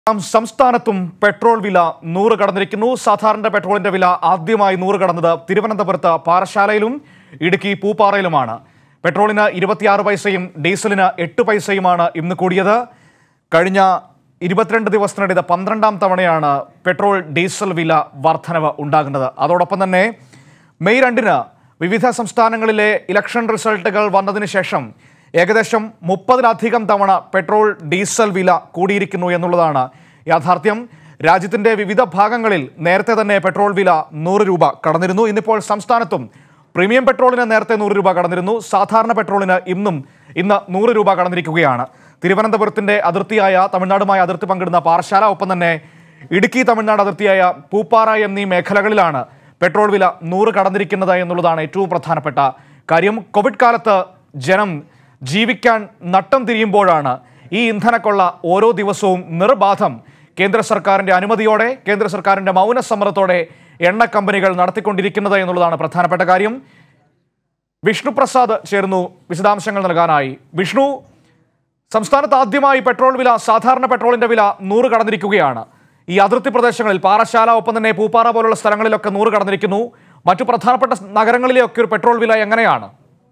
ആം സംസ്ഥാനത്തും പെട്രോൾ വില നൂറ് കടന്നിരിക്കുന്നു സാധാരണ പെട്രോളിന്റെ വില ആദ്യമായി നൂറ് കടന്നത് തിരുവനന്തപുരത്ത് പാറശാലയിലും ഇടുക്കി പൂപ്പാറയിലുമാണ് പെട്രോളിന് ഇരുപത്തിയാറ് പൈസയും ഡീസലിന് എട്ട് പൈസയുമാണ് ഇന്ന് കൂടിയത് കഴിഞ്ഞ ഇരുപത്തിരണ്ട് ദിവസത്തിനിടെ ഇത് പന്ത്രണ്ടാം തവണയാണ് പെട്രോൾ ഡീസൽ വില വർധനവ് ഉണ്ടാകുന്നത് അതോടൊപ്പം തന്നെ മെയ് രണ്ടിന് വിവിധ സംസ്ഥാനങ്ങളിലെ ഇലക്ഷൻ റിസൾട്ടുകൾ വന്നതിന് ശേഷം ഏകദേശം മുപ്പതിലധികം തവണ പെട്രോൾ ഡീസൽ വില കൂടിയിരിക്കുന്നു എന്നുള്ളതാണ് യാഥാർത്ഥ്യം രാജ്യത്തിന്റെ വിവിധ ഭാഗങ്ങളിൽ നേരത്തെ തന്നെ പെട്രോൾ വില നൂറ് രൂപ കടന്നിരുന്നു ഇന്നിപ്പോൾ സംസ്ഥാനത്തും പ്രീമിയം പെട്രോളിന് നേരത്തെ നൂറ് രൂപ കടന്നിരുന്നു സാധാരണ പെട്രോളിന് ഇന്നും ഇന്ന് നൂറ് രൂപ കടന്നിരിക്കുകയാണ് തിരുവനന്തപുരത്തിന്റെ അതിർത്തിയായ തമിഴ്നാടുമായി അതിർത്തി പങ്കിടുന്ന പാറശാല ഒപ്പം തന്നെ ഇടുക്കി തമിഴ്നാട് അതിർത്തിയായ പൂപ്പാറ എന്നീ മേഖലകളിലാണ് പെട്രോൾ വില നൂറ് കടന്നിരിക്കുന്നത് എന്നുള്ളതാണ് ഏറ്റവും പ്രധാനപ്പെട്ട കാര്യം കോവിഡ് കാലത്ത് ജനം ജീവിക്കാൻ നട്ടം തിരിയുമ്പോഴാണ് ഈ ഇന്ധനക്കൊള്ള ഓരോ ദിവസവും നിർബാധം കേന്ദ്ര സർക്കാരിന്റെ അനുമതിയോടെ കേന്ദ്ര സർക്കാരിന്റെ മൗനസമ്മതത്തോടെ എണ്ണ കമ്പനികൾ നടത്തിക്കൊണ്ടിരിക്കുന്നത് എന്നുള്ളതാണ് പ്രധാനപ്പെട്ട കാര്യം വിഷ്ണു പ്രസാദ് ചേർന്നു വിശദാംശങ്ങൾ നൽകാനായി വിഷ്ണു സംസ്ഥാനത്ത് ആദ്യമായി പെട്രോൾ വില സാധാരണ പെട്രോളിന്റെ വില നൂറ് കടന്നിരിക്കുകയാണ് ഈ അതിർത്തി പ്രദേശങ്ങളിൽ പാറശാല ഒപ്പം തന്നെ പൂപ്പാറ പോലുള്ള സ്ഥലങ്ങളിലൊക്കെ നൂറ് കടന്നിരിക്കുന്നു മറ്റു പ്രധാനപ്പെട്ട നഗരങ്ങളിലെയൊക്കെ ഒരു പെട്രോൾ വില എങ്ങനെയാണ്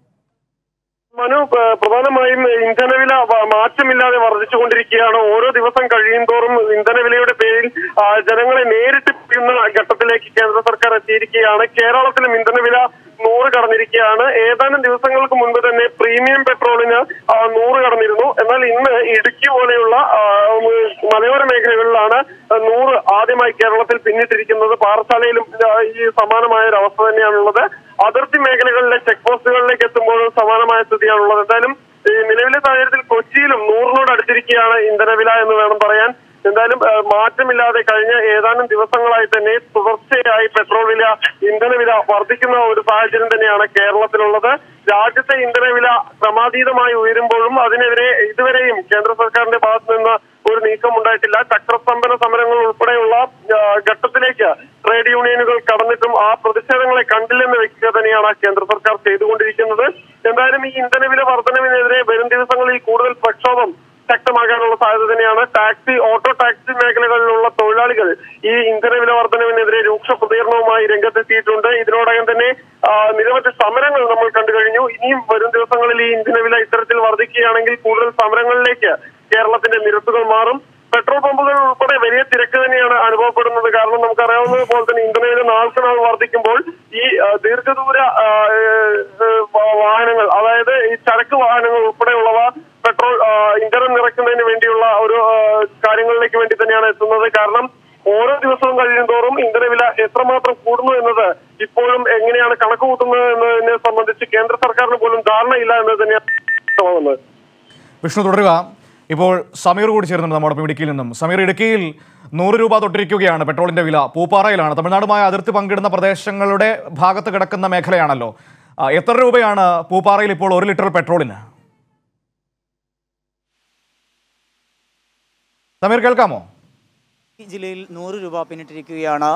മനു പ- പ്രധാനമായും ഇന്ധനവില വ- മാറ്റമില്ലാതെ വർദ്ധിച്ചുകൊണ്ടിരിക്കുകയാണ് ഓരോ ദിവസം കഴിയും തോറും ഇന്ധനവിലയുടെ പേരിൽ ആ, ജനങ്ങളെ നേരിട്ട് പിടിക്കുന്ന ഘട്ടത്തിലേക്ക് കേന്ദ്ര സർക്കാർ എത്തിയിരിക്കുകയാണ് കേരളത്തിലും ഇന്ധനവില നൂറ് കടന്നിരിക്കുകയാണ് ഏതാനും ദിവസങ്ങൾക്ക് മുൻപ് തന്നെ പ്രീമിയം പെട്രോളിന് ആ, നൂറ് കടന്നിരുന്നു എന്നാൽ ഇന്ന് ഇടുക്കി പോലെയുള്ള ആ, ഉം, മലയോര മേഖലകളിലാണ് നൂറ് ആദ്യമായി കേരളത്തിൽ പിന്നിട്ടിരിക്കുന്നത് പാറശാലയിലും ആ, ഈ സമാനമായ ഒരു അവസ്ഥ തന്നെയാണുള്ളത് അതിർത്തി മേഖലകളിലെ ചെക്ക് പോസ്റ്റുകളിലേക്ക് എത്തുമ്പോഴും സമാനമായ സ്ഥിതിയാണുള്ളത് എന്തായാലും ഈ നിലവിലെ സാഹചര്യത്തിൽ കൊച്ചിയിലും നൂറിനോട് അടുത്തിരിക്കുകയാണ് ഇന്ധനവില എന്ന് വേണം പറയാൻ എന്തായാലും ആ, മാറ്റമില്ലാതെ കഴിഞ്ഞ ഏതാനും ദിവസങ്ങളായി തന്നെ തുടർച്ചയായി പെട്രോൾ വില ഇന്ധനവില വർദ്ധിക്കുന്ന ഒരു സാഹചര്യം തന്നെയാണ് കേരളത്തിലുള്ളത് രാജ്യത്തെ ഇന്ധനവില ക്രമാതീതമായി ഉയരുമ്പോഴും അതിനെതിരെ ഇതുവരെയും കേന്ദ്ര സർക്കാരിന്റെ ഭാഗത്ത് നിന്ന് ഒരു നീക്കം ഉണ്ടായിട്ടില്ല ചക്രസ്തംഭന സമരങ്ങൾ ഉൾപ്പെടെയുള്ള ആ, ഘട്ടത്തിലേക്ക് ട്രേഡ് യൂണിയനുകൾ കടന്നിട്ടും ആ പ്രതിഷേധങ്ങളെ കണ്ടില്ലെന്ന് വെക്കുക തന്നെയാണ് കേന്ദ്ര സർക്കാർ ചെയ്തുകൊണ്ടിരിക്കുന്നത് എന്തായാലും ഈ ഇന്ധനവില വർധനവിനെതിരെ വരും ദിവസങ്ങളിൽ കൂടുതൽ പ്രക്ഷോഭം ശക്തമാകാനുള്ള സാധ്യത തന്നെയാണ് ടാക്സി ഓട്ടോ ടാക്സി മേഖലകളിലുള്ള തൊഴിലാളികൾ ഈ ഇന്ധനവില വർധനവിനെതിരെ രൂക്ഷ പ്രതികരണവുമായി രംഗത്തെത്തിയിട്ടുണ്ട് ഇതിനോടകം തന്നെ ആ, നിരവധി സമരങ്ങൾ നമ്മൾ കണ്ടു കഴിഞ്ഞു ഇനിയും വരും ദിവസങ്ങളിൽ ഈ ഇന്ധനവില ഇത്തരത്തിൽ വർദ്ധിക്കുകയാണെങ്കിൽ കൂടുതൽ സമരങ്ങളിലേക്ക് കേരളത്തിന്റെ നിരത്തുകൾ മാറും പെട്രോൾ പമ്പുകൾ ഉൾപ്പെടെ വലിയ തിരക്ക് തന്നെയാണ് അനുഭവപ്പെടുന്നത് കാരണം നമുക്കറിയാവുന്നത് പോലെ തന്നെ ഇന്ധനവില നാൾക്ക് നാൾ വർദ്ധിക്കുമ്പോൾ ഈ ആ, ദീർഘദൂര ആ, ഏ, വാ- വാഹനങ്ങൾ അതായത് ഈ ചരക്ക് വാഹനങ്ങൾ ഉൾപ്പെടെയുള്ളവ പെട്രോൾ ആ, ഇന്ധനം നിറയ്ക്കുന്നതിന് വേണ്ടിയുള്ള ഒരു ആ, കാര്യങ്ങളിലേക്ക് വേണ്ടി തന്നെയാണ് എത്തുന്നത് കാരണം ഓരോ ദിവസവും കഴിയുന്തോറും ഇന്ധനവില എത്രമാത്രം കൂടുന്നു എന്നത് ഇപ്പോഴും എങ്ങനെയാണ് കണക്ക് കൂട്ടുന്നത് എന്നതിനെ സംബന്ധിച്ച് കേന്ദ്ര സർക്കാരിന് പോലും ധാരണയില്ല എന്നത് തന്നെയാണ് വ്യക്തമാകുന്നത് വിഷ്ണു തുടരുക ഇപ്പോൾ സമീർ കൂടി ചേരുന്നുണ്ട് നമ്മോടൊപ്പം ഇടുക്കിയിൽ നിന്നും സമീർ ഇടുക്കിയിൽ നൂറ് രൂപ തൊട്ടിരിക്കുകയാണ് പെട്രോളിന്റെ വില പൂപ്പാറയിലാണ് തമിഴ്നാടുമായി അതിർത്തി പങ്കിടുന്ന പ്രദേശങ്ങളുടെ ഭാഗത്ത് കിടക്കുന്ന മേഖലയാണല്ലോ ആ, എത്ര രൂപയാണ് പൂപ്പാറയിൽ ഇപ്പോൾ ഒരു ലിറ്റർ പെട്രോളിന് സമീർ കേൾക്കാമോ ഈ ജില്ലയിൽ നൂറ് രൂപ പിന്നിട്ടിരിക്കുകയാണ്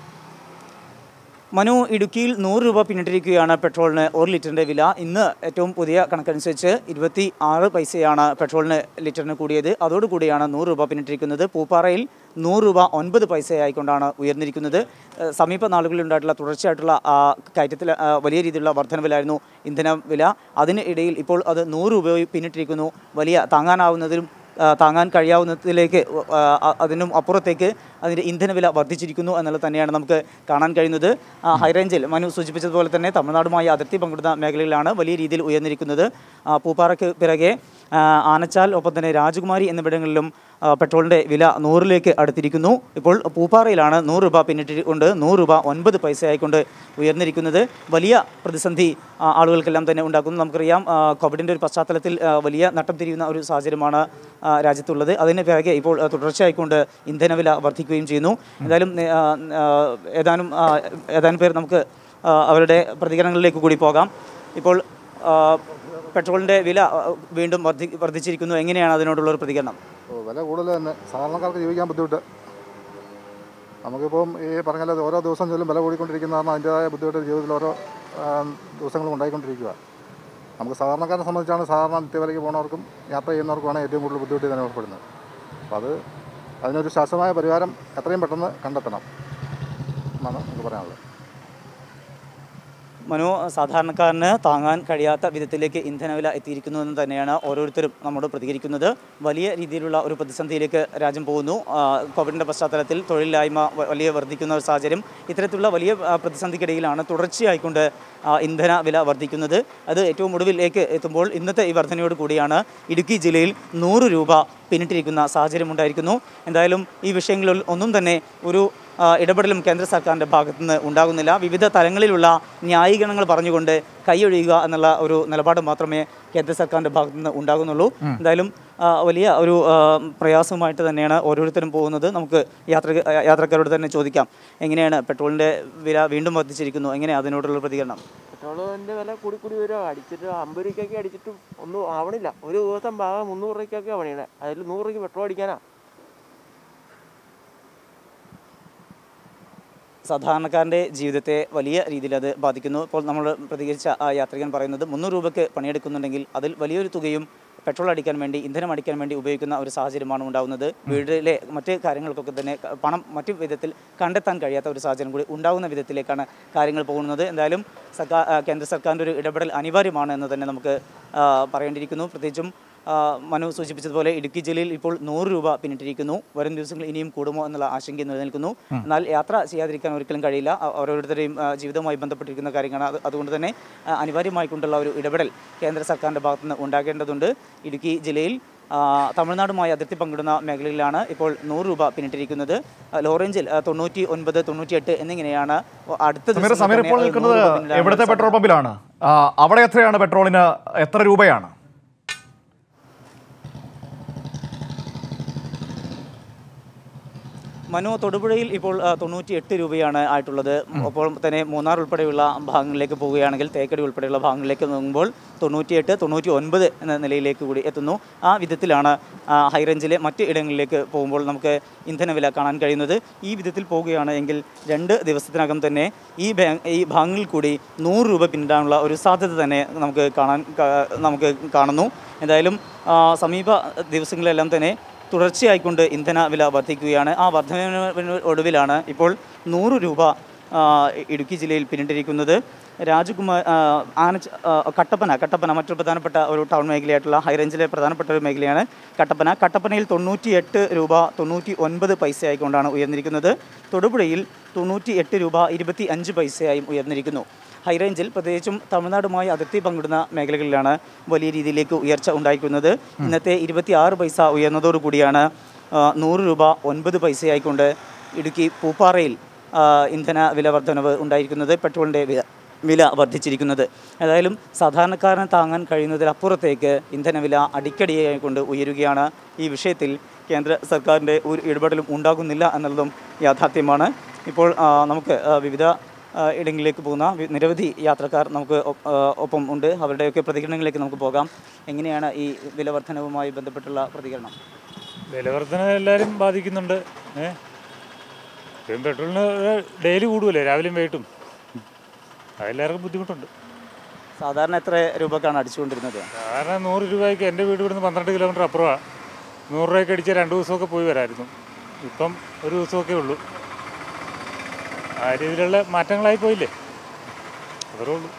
മനു ഇടുക്കിയിൽ നൂറ് രൂപ പിന്നിട്ടിരിക്കുകയാണ് പെട്രോളിന് ഒരു ലിറ്ററിൻ്റെ വില ഇന്ന് ഏറ്റവും പുതിയ കണക്കനുസരിച്ച് ഇരുപത്തി ആറ് പൈസയാണ് പെട്രോളിന് ലിറ്ററിന് കൂടിയത് അതോടുകൂടിയാണ് നൂറ് രൂപ പിന്നിട്ടിരിക്കുന്നത് പൂപ്പാറയിൽ നൂറ് രൂപ ഒൻപത് പൈസയായിക്കൊണ്ടാണ് ഉയർന്നിരിക്കുന്നത് ഏഹ് സമീപ നാളുകളിൽ ഉണ്ടായിട്ടുള്ള തുടർച്ചയായിട്ടുള്ള ആ, കയറ്റത്തിൽ ആ, വലിയ രീതിയിലുള്ള വർധനവിലായിരുന്നു ഇന്ധന വില അതിന് ഇടയിൽ ഇപ്പോൾ അത് നൂറ് രൂപ പിന്നിട്ടിരിക്കുന്നു വലിയ താങ്ങാനാവുന്നതിലും ആ, താങ്ങാൻ കഴിയാവുന്നതിലേക്ക് ആ, അ- അതിനും അപ്പുറത്തേക്ക് അതിൻ്റെ ഇന്ധനവില വർദ്ധിച്ചിരിക്കുന്നു എന്നുള്ളത് തന്നെയാണ് നമുക്ക് കാണാൻ കഴിയുന്നത് ആ, ഹൈറേഞ്ചിൽ മനു സൂചിപ്പിച്ചതുപോലെ തന്നെ തമിഴ്നാടുമായി അതിർത്തി പങ്കിടുന്ന മേഖലയിലാണ് വലിയ രീതിയിൽ ഉയർന്നിരിക്കുന്നത് ആ, പൂപ്പാറയ്ക്ക് പിറകെ ആ, ആനച്ചാൽ ഒപ്പം തന്നെ രാജകുമാരി എന്നിവിടങ്ങളിലും ആ, പെട്രോളിൻ്റെ വില നൂറിലേക്ക് അടുത്തിരിക്കുന്നു ഇപ്പോൾ പൂപ്പാറയിലാണ് നൂറ് രൂപ പിന്നിട്ടിക്കൊണ്ട് നൂറ് രൂപ ഒൻപത് പൈസയായിക്കൊണ്ട് ഉയർന്നിരിക്കുന്നത് വലിയ പ്രതിസന്ധി ആ, ആളുകൾക്കെല്ലാം തന്നെ ഉണ്ടാക്കുന്നു നമുക്കറിയാം ആ, കോവിഡിൻ്റെ ഒരു പശ്ചാത്തലത്തിൽ ആ, വലിയ നട്ടം തിരിയുന്ന ഒരു സാഹചര്യമാണ് ആ, രാജ്യത്തുള്ളത് അതിന് പിറകെ ഇപ്പോൾ ആ, തുടർച്ചയായിക്കൊണ്ട് ഇന്ധനവില വർദ്ധിക്കുകയും ചെയ്യുന്നു എന്തായാലും നേ- ആ, ആ, ഏതാനും ആ, ഏതാനും പേർ നമുക്ക് ആ, അവരുടെ പ്രതികരണങ്ങളിലേക്ക് കൂടി പോകാം ഇപ്പോൾ ആ, പെട്രോളിൻ്റെ വില ആ, വീണ്ടും വർദ്ധി വർദ്ധിച്ചിരിക്കുന്നു എങ്ങനെയാണ് അതിനോടുള്ള ഒരു പ്രതികരണം ഓ വില കൂടുതൽ തന്നെ സാധാരണക്കാർക്ക് ജീവിക്കാൻ ബുദ്ധിമുട്ട് നമുക്കിപ്പം ഈ പറഞ്ഞാൽ ഓരോ ദിവസം ചെല്ലും വില കൂടിക്കൊണ്ടിരിക്കുന്ന കാരണം അതിൻ്റെതായ ബുദ്ധിമുട്ട് ജീവിതത്തിൽ ഓരോ ആ, ദിവസങ്ങളും ഉണ്ടായിക്കൊണ്ടിരിക്കുക നമുക്ക് സാധാരണക്കാരനെ സംബന്ധിച്ചാണ് സാധാരണ നിത്യവിലയ്ക്ക് പോകുന്നവർക്കും യാത്ര ചെയ്യുന്നവർക്കുമാണ് ഏറ്റവും കൂടുതൽ ബുദ്ധിമുട്ട് അനുഭവപ്പെടുന്നത് അപ്പോൾ അത് അതിനൊരു ശാശ്വതമായ പരിഹാരം എത്രയും പെട്ടെന്ന് കണ്ടെത്തണം എന്നാണ് നമുക്ക് പറയാനുള്ളത് മനു സാധാരണക്കാരന് താങ്ങാൻ കഴിയാത്ത വിധത്തിലേക്ക് ഇന്ധനവില എത്തിയിരിക്കുന്നു എന്ന് തന്നെയാണ് ഓരോരുത്തരും നമ്മോട് പ്രതികരിക്കുന്നത് വലിയ രീതിയിലുള്ള ഒരു പ്രതിസന്ധിയിലേക്ക് രാജ്യം പോകുന്നു ആ, കോവിഡിൻ്റെ പശ്ചാത്തലത്തിൽ തൊഴിലില്ലായ്മ വ- വലിയ വർദ്ധിക്കുന്ന ഒരു സാഹചര്യം ഇത്തരത്തിലുള്ള വലിയ ആ, പ്രതിസന്ധിക്കിടയിലാണ് തുടർച്ചയായിക്കൊണ്ട് ആ, ഇന്ധന വില വർദ്ധിക്കുന്നത് അത് ഏറ്റവും ഒടുവിലേക്ക് എത്തുമ്പോൾ ഇന്നത്തെ ഈ വർധനയോട് കൂടിയാണ് ഇടുക്കി ജില്ലയിൽ നൂറ് രൂപ പിന്നിട്ടിരിക്കുന്ന സാഹചര്യം ഉണ്ടായിരിക്കുന്നു എന്തായാലും ഈ വിഷയങ്ങളിൽ ഒന്നും തന്നെ ഒരു ആ, ഇടപെടലും കേന്ദ്ര സർക്കാരിൻ്റെ ഭാഗത്തു നിന്ന് ഉണ്ടാകുന്നില്ല വിവിധ തലങ്ങളിലുള്ള ന്യായീകരണങ്ങൾ പറഞ്ഞുകൊണ്ട് കൈയൊഴിയുക എന്നുള്ള ഒരു നിലപാട് മാത്രമേ കേന്ദ്ര സർക്കാരിൻ്റെ ഭാഗത്തു നിന്ന് ഉണ്ടാകുന്നുള്ളൂ എന്തായാലും ആ, വലിയ ഒരു ആ, പ്രയാസവുമായിട്ട് തന്നെയാണ് ഓരോരുത്തരും പോകുന്നത് നമുക്ക് യാത്ര യാത്രക്കാരോട് തന്നെ ചോദിക്കാം എങ്ങനെയാണ് പെട്രോളിൻ്റെ വില വീണ്ടും വർദ്ധിച്ചിരിക്കുന്നു എങ്ങനെയാണ് അതിനോടുള്ള പ്രതികരണം പെട്രോളിൻ്റെ വില കൂടി കൂടി വരിക അടിച്ചിട്ട് അമ്പത് രൂപയ്ക്കൊക്കെ അടിച്ചിട്ട് ഒന്നും ആവണില്ല ഒരു ദിവസം പാകം മുന്നൂറ് രൂപയ്ക്കൊക്കെ പണിയണേ അതിൽ നൂറ് രൂപയ്ക്ക് പെട്രോൾ അടിക്കാനാ സാധാരണക്കാരൻ്റെ ജീവിതത്തെ വലിയ രീതിയിൽ അത് ബാധിക്കുന്നു ഇപ്പോൾ നമ്മൾ പ്രതികരിച്ച ആ യാത്രികൻ പറയുന്നത് മുന്നൂറ് രൂപയ്ക്ക് പണിയെടുക്കുന്നുണ്ടെങ്കിൽ അതിൽ വലിയൊരു തുകയും പെട്രോൾ അടിക്കാൻ വേണ്ടി ഇന്ധനം അടിക്കാൻ വേണ്ടി ഉപയോഗിക്കുന്ന ഒരു സാഹചര്യമാണ് ഉണ്ടാകുന്നത് വീട്ടിലെ മറ്റ് കാര്യങ്ങൾക്കൊക്കെ തന്നെ ക- പണം മറ്റു വിധത്തിൽ കണ്ടെത്താൻ കഴിയാത്ത ഒരു സാഹചര്യം കൂടി ഉണ്ടാകുന്ന വിധത്തിലേക്കാണ് കാര്യങ്ങൾ പോകുന്നത് എന്തായാലും സർക്കാർ ആ, കേന്ദ്ര സർക്കാരിൻ്റെ ഒരു ഇടപെടൽ അനിവാര്യമാണ് എന്ന് തന്നെ നമുക്ക് ആ, പറയേണ്ടിയിരിക്കുന്നു പ്രത്യേകിച്ചും ആ, മനു സൂചിപ്പിച്ചതുപോലെ ഇടുക്കി ജില്ലയിൽ ഇപ്പോൾ നൂറ് രൂപ പിന്നിട്ടിരിക്കുന്നു വരും ദിവസങ്ങളിൽ ഇനിയും കൂടുമോ എന്നുള്ള ആശങ്ക നിലനിൽക്കുന്നു എന്നാൽ യാത്ര ചെയ്യാതിരിക്കാൻ ഒരിക്കലും കഴിയില്ല ആ, ഓരോരുത്തരുടെയും ആ, ജീവിതവുമായി ബന്ധപ്പെട്ടിരിക്കുന്ന കാര്യങ്ങളാണ് അത് അതുകൊണ്ട് തന്നെ ആ, അനിവാര്യമായിക്കൊണ്ടുള്ള ഒരു ഇടപെടൽ കേന്ദ്ര സർക്കാരിൻ്റെ ഭാഗത്തുനിന്ന് ഉണ്ടാകേണ്ടതുണ്ട് ഇടുക്കി ജില്ലയിൽ ആ, തമിഴ്നാടുമായി അതിർത്തി പങ്കിടുന്ന മേഖലയിലാണ് ഇപ്പോൾ നൂറ് രൂപ പിന്നിട്ടിരിക്കുന്നത് ആ, ലോറേഞ്ചിൽ ആ, തൊണ്ണൂറ്റി ഒൻപത് തൊണ്ണൂറ്റിയെട്ട് എന്നിങ്ങനെയാണ് അടുത്ത സമീർ ദിവസം സമീർ തന്നെ ഇപ്പോൾ അത് നിൽക്കുന്നത് നൂറ് രൂപ പിന്നിടാനുള്ള എവിടുത്തെ സാധ്യത. പെട്രോൾ പമ്പിലാണ് ആ, അവിടെ എത്രയാണ് പെട്രോളിന് എത്ര രൂപയാണ് മനു തൊടുപുഴയിൽ ഇപ്പോൾ ആ, തൊണ്ണൂറ്റി എട്ട് രൂപയാണ് ആയിട്ടുള്ളത് അപ്പോൾ തന്നെ മൂന്നാർ ഉൾപ്പെടെയുള്ള ഭാഗങ്ങളിലേക്ക് പോവുകയാണെങ്കിൽ തേക്കടി ഉൾപ്പെടെയുള്ള ഭാഗങ്ങളിലേക്ക് നോക്കുമ്പോൾ തൊണ്ണൂറ്റിയെട്ട് തൊണ്ണൂറ്റി ഒൻപത് എന്ന നിലയിലേക്ക് കൂടി എത്തുന്നു ആ വിധത്തിലാണ് ആ, ഹൈറേഞ്ചിലെ മറ്റ് ഇടങ്ങളിലേക്ക് പോകുമ്പോൾ നമുക്ക് ഇന്ധനവില കാണാൻ കഴിയുന്നത് ഈ വിധത്തിൽ പോവുകയാണ് എങ്കിൽ രണ്ട് ദിവസത്തിനകം തന്നെ ഈ ബാങ്ക് ഈ ഭാഗങ്ങളിൽ കൂടി നൂറ് രൂപ പിന്നിടാനുള്ള ഒരു സാധ്യത തന്നെ നമുക്ക് കാണാൻ കാ- നമുക്ക് കാണുന്നു എന്തായാലും ആ, സമീപ ദിവസങ്ങളിലെല്ലാം തന്നെ തുടർച്ചയായിക്കൊണ്ട് ഇന്ധന വില വർദ്ധിക്കുകയാണ് ആ വർധനവിന് ഒടുവിലാണ് ഇപ്പോൾ നൂറ് രൂപ ആ, ഇടുക്കി ജില്ലയിൽ പിന്നിട്ടിരിക്കുന്നത് രാജകുമാർ ആ, ആനച്ച് ആ, കട്ടപ്പന കട്ടപ്പന മറ്റൊരു പ്രധാനപ്പെട്ട ഒരു ടൗൺ മേഖലയായിട്ടുള്ള ഹൈറേഞ്ചിലെ പ്രധാനപ്പെട്ട ഒരു മേഖലയാണ് കട്ടപ്പന കട്ടപ്പനയിൽ തൊണ്ണൂറ്റി എട്ട് രൂപ തൊണ്ണൂറ്റി ഒൻപത് പൈസയായിക്കൊണ്ടാണ് ഉയർന്നിരിക്കുന്നത് തൊടുപുഴയിൽ തൊണ്ണൂറ്റി എട്ട് രൂപ ഇരുപത്തി അഞ്ച് പൈസയായും ഉയർന്നിരിക്കുന്നു ഹൈറേഞ്ചിൽ പ്രത്യേകിച്ചും തമിഴ്നാടുമായി അതിർത്തി പങ്കിടുന്ന മേഖലകളിലാണ് വലിയ രീതിയിലേക്ക് ഉയർച്ച ഉണ്ടായിരിക്കുന്നത് ഇന്നത്തെ ഇരുപത്തി ആറ് പൈസ ഉയർന്നതോടുകൂടിയാണ് ആ, നൂറ് രൂപ ഒൻപത് പൈസയായിക്കൊണ്ട് ഇടുക്കി പൂപ്പാറയിൽ ആ, ഇന്ധന വില വർധനവ് ഉണ്ടായിരിക്കുന്നത് പെട്രോളിൻ്റെ വില വില വർദ്ധിച്ചിരിക്കുന്നത് ഏതായാലും സാധാരണക്കാരന് താങ്ങാൻ കഴിയുന്നതിലപ്പുറത്തേക്ക് ഇന്ധനവില അടിക്കടിയായി കൊണ്ട് ഉയരുകയാണ് ഈ വിഷയത്തിൽ കേന്ദ്ര സർക്കാരിൻ്റെ ഒരു ഇടപെടലും ഉണ്ടാകുന്നില്ല എന്നുള്ളതും യാഥാർത്ഥ്യമാണ് ഇപ്പോൾ ആ, നമുക്ക് ആ, വിവിധ ആ, ഇടങ്ങളിലേക്ക് പോകുന്ന വി- നിരവധി യാത്രക്കാർ നമുക്ക് ഒ- ആ, ഒപ്പം ഉണ്ട് അവരുടെയൊക്കെ പ്രതികരണങ്ങളിലേക്ക് നമുക്ക് പോകാം എങ്ങനെയാണ് ഈ വില വർധനവുമായി ബന്ധപ്പെട്ടുള്ള പ്രതികരണം വിലവർധന എല്ലാവരും ബാധിക്കുന്നുണ്ട് ഏഹ് ഇപ്പം പെട്രോളിന് ഡെയിലി കൂടുമല്ലേ രാവിലെയും വൈകിട്ടും അതെല്ലാവർക്കും ബുദ്ധിമുട്ടുണ്ട് സാധാരണ എത്ര രൂപക്കാണ് അടിച്ചുകൊണ്ടിരുന്നത് കാരണം നൂറ് രൂപയ്ക്ക് എൻ്റെ വീട് ഇവിടുന്ന് പന്ത്രണ്ട് കിലോമീറ്റർ അപ്പുറമാണ് നൂറ് രൂപയ്ക്ക് അടിച്ച് രണ്ട് ദിവസമൊക്കെ പോയി വരായിരുന്നു ഇപ്പം ഒരു ദിവസമൊക്കെ ഉള്ളൂ ആ രീതിയിലുള്ള മാറ്റങ്ങളായി പോയില്ലേ അത്രേ ഉള്ളൂ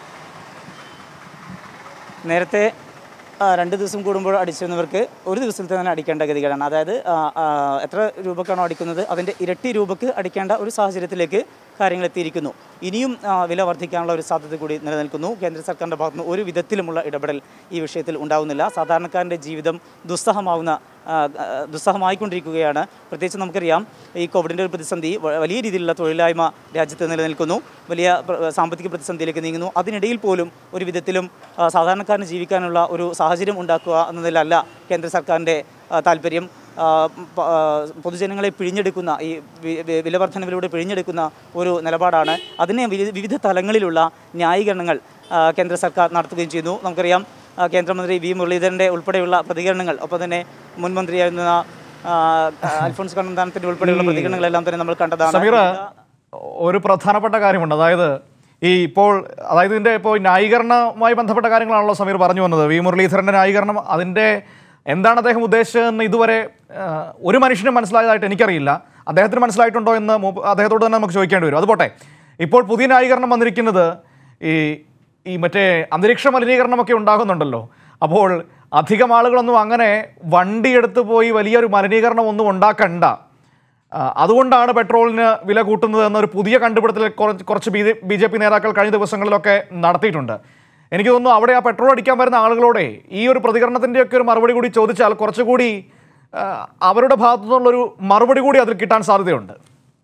നേരത്തെ ആ, രണ്ട് ദിവസം കൂടുമ്പോൾ അടിച്ചിരുന്നവർക്ക് ഒരു ദിവസത്തിൽ തന്നെ അടിക്കേണ്ട ഗതികളാണ് അതായത് ആ, ആ, എത്ര രൂപക്കാണോ അടിക്കുന്നത് അതിൻ്റെ ഇരട്ടി രൂപക്ക് അടിക്കേണ്ട ഒരു സാഹചര്യത്തിലേക്ക് കാര്യങ്ങൾ എത്തിയിരിക്കുന്നു ഇനിയും ആ, വില വർദ്ധിക്കാനുള്ള ഒരു സാധ്യത കൂടി നിലനിൽക്കുന്നു കേന്ദ്ര സർക്കാരിൻ്റെ ഭാഗത്തുനിന്ന് ഒരു വിധത്തിലുമുള്ള ഇടപെടൽ ഈ വിഷയത്തിൽ ഉണ്ടാവുന്നില്ല സാധാരണക്കാരൻ്റെ ജീവിതം ദുസ്സഹമാവുന്ന ആ, ആ, ദുസ്സഹമായിക്കൊണ്ടിരിക്കുകയാണ് പ്രത്യേകിച്ച് നമുക്കറിയാം ഈ കോവിഡിൻ്റെ ഒരു പ്രതിസന്ധി വ- വലിയ രീതിയിലുള്ള തൊഴിലില്ലായ്മ രാജ്യത്ത് നിലനിൽക്കുന്നു വലിയ പ്ര- സാമ്പത്തിക പ്രതിസന്ധിയിലേക്ക് നീങ്ങുന്നു അതിനിടയിൽ പോലും ഒരു വിധത്തിലും ആ, സാധാരണക്കാരന് ജീവിക്കാനുള്ള ഒരു സാഹചര്യം ഉണ്ടാക്കുക എന്നതിലല്ല കേന്ദ്ര സർക്കാരിൻ്റെ ആ, താല്പര്യം ആ, പ- ആ, പൊതുജനങ്ങളെ പിഴിഞ്ഞെടുക്കുന്ന ഈ വി- വി- വിലവർദ്ധനവിലൂടെ പിഴിഞ്ഞെടുക്കുന്ന ഒരു നിലപാടാണ് അതിനെ വിവിധ- വിവിധ തലങ്ങളിലുള്ള ന്യായീകരണങ്ങൾ ആ, കേന്ദ്ര സർക്കാർ നടത്തുകയും ചെയ്യുന്നു നമുക്കറിയാം ആ, കേന്ദ്രമന്ത്രി വി മുരളീധരൻ്റെ ഉൾപ്പെടെയുള്ള പ്രതികരണങ്ങൾ ഒപ്പം തന്നെ മുൻ മന്ത്രിയായിരുന്ന ആ, അൽഫോൺസ് കണ്ണന്താനത്തിൻ്റെ ഉൾപ്പെടെയുള്ള പ്രതികരണങ്ങളെല്ലാം തന്നെ നമ്മൾ കണ്ടതാണ് സമീർ ഒരു പ്രധാനപ്പെട്ട കാര്യമുണ്ട് അതായത് ഈ ഇപ്പോൾ അതായത് ഇതിൻ്റെ ഇപ്പോൾ ന്യായീകരണവുമായി ബന്ധപ്പെട്ട കാര്യങ്ങളാണല്ലോ സമീർ പറഞ്ഞു വന്നത് വി മുരളീധരൻ്റെ ന്യായീകരണം അതിൻ്റെ എന്താണ് അദ്ദേഹം ഉദ്ദേശിച്ചതെന്ന് ഇതുവരെ ആ, ഒരു മനുഷ്യനും മനസ്സിലായതായിട്ട് എനിക്കറിയില്ല അദ്ദേഹത്തിന് മനസ്സിലായിട്ടുണ്ടോ എന്ന് മൂപ്പ- അദ്ദേഹത്തോട് തന്നെ നമുക്ക് ചോദിക്കേണ്ടി വരും അതുപോട്ടെ ഇപ്പോൾ പുതിയ ന്യായീകരണം വന്നിരിക്കുന്നത് ഈ ഈ മറ്റേ അന്തരീക്ഷ മലിനീകരണമൊക്കെ ഉണ്ടാകുന്നുണ്ടല്ലോ അപ്പോൾ അധികം ആളുകളൊന്നും അങ്ങനെ വണ്ടി എടുത്ത് പോയി വലിയൊരു മലിനീകരണം ഒന്നും ഉണ്ടാക്കണ്ട ആ, അതുകൊണ്ടാണ് പെട്രോളിന് വില കൂട്ടുന്നത് എന്നൊരു പുതിയ കണ്ടുപിടുത്തൽ കുറച്ച് കുറച്ച് ബി ബി ജെ പി നേതാക്കൾ കഴിഞ്ഞ ദിവസങ്ങളിലൊക്കെ നടത്തിയിട്ടുണ്ട് എനിക്ക് തോന്നുന്നു അവിടെ ആ പെട്രോൾ അടിക്കാൻ വരുന്ന ആളുകളോടെ ഈ ഒരു പ്രതികരണത്തിൻ്റെയൊക്കെ ഒരു മറുപടി കൂടി ചോദിച്ചാൽ കുറച്ചുകൂടി ആ, അവരുടെ ഭാഗത്തു നിന്നുള്ളൊരു മറുപടി കൂടി അതിൽ കിട്ടാൻ സാധ്യതയുണ്ട്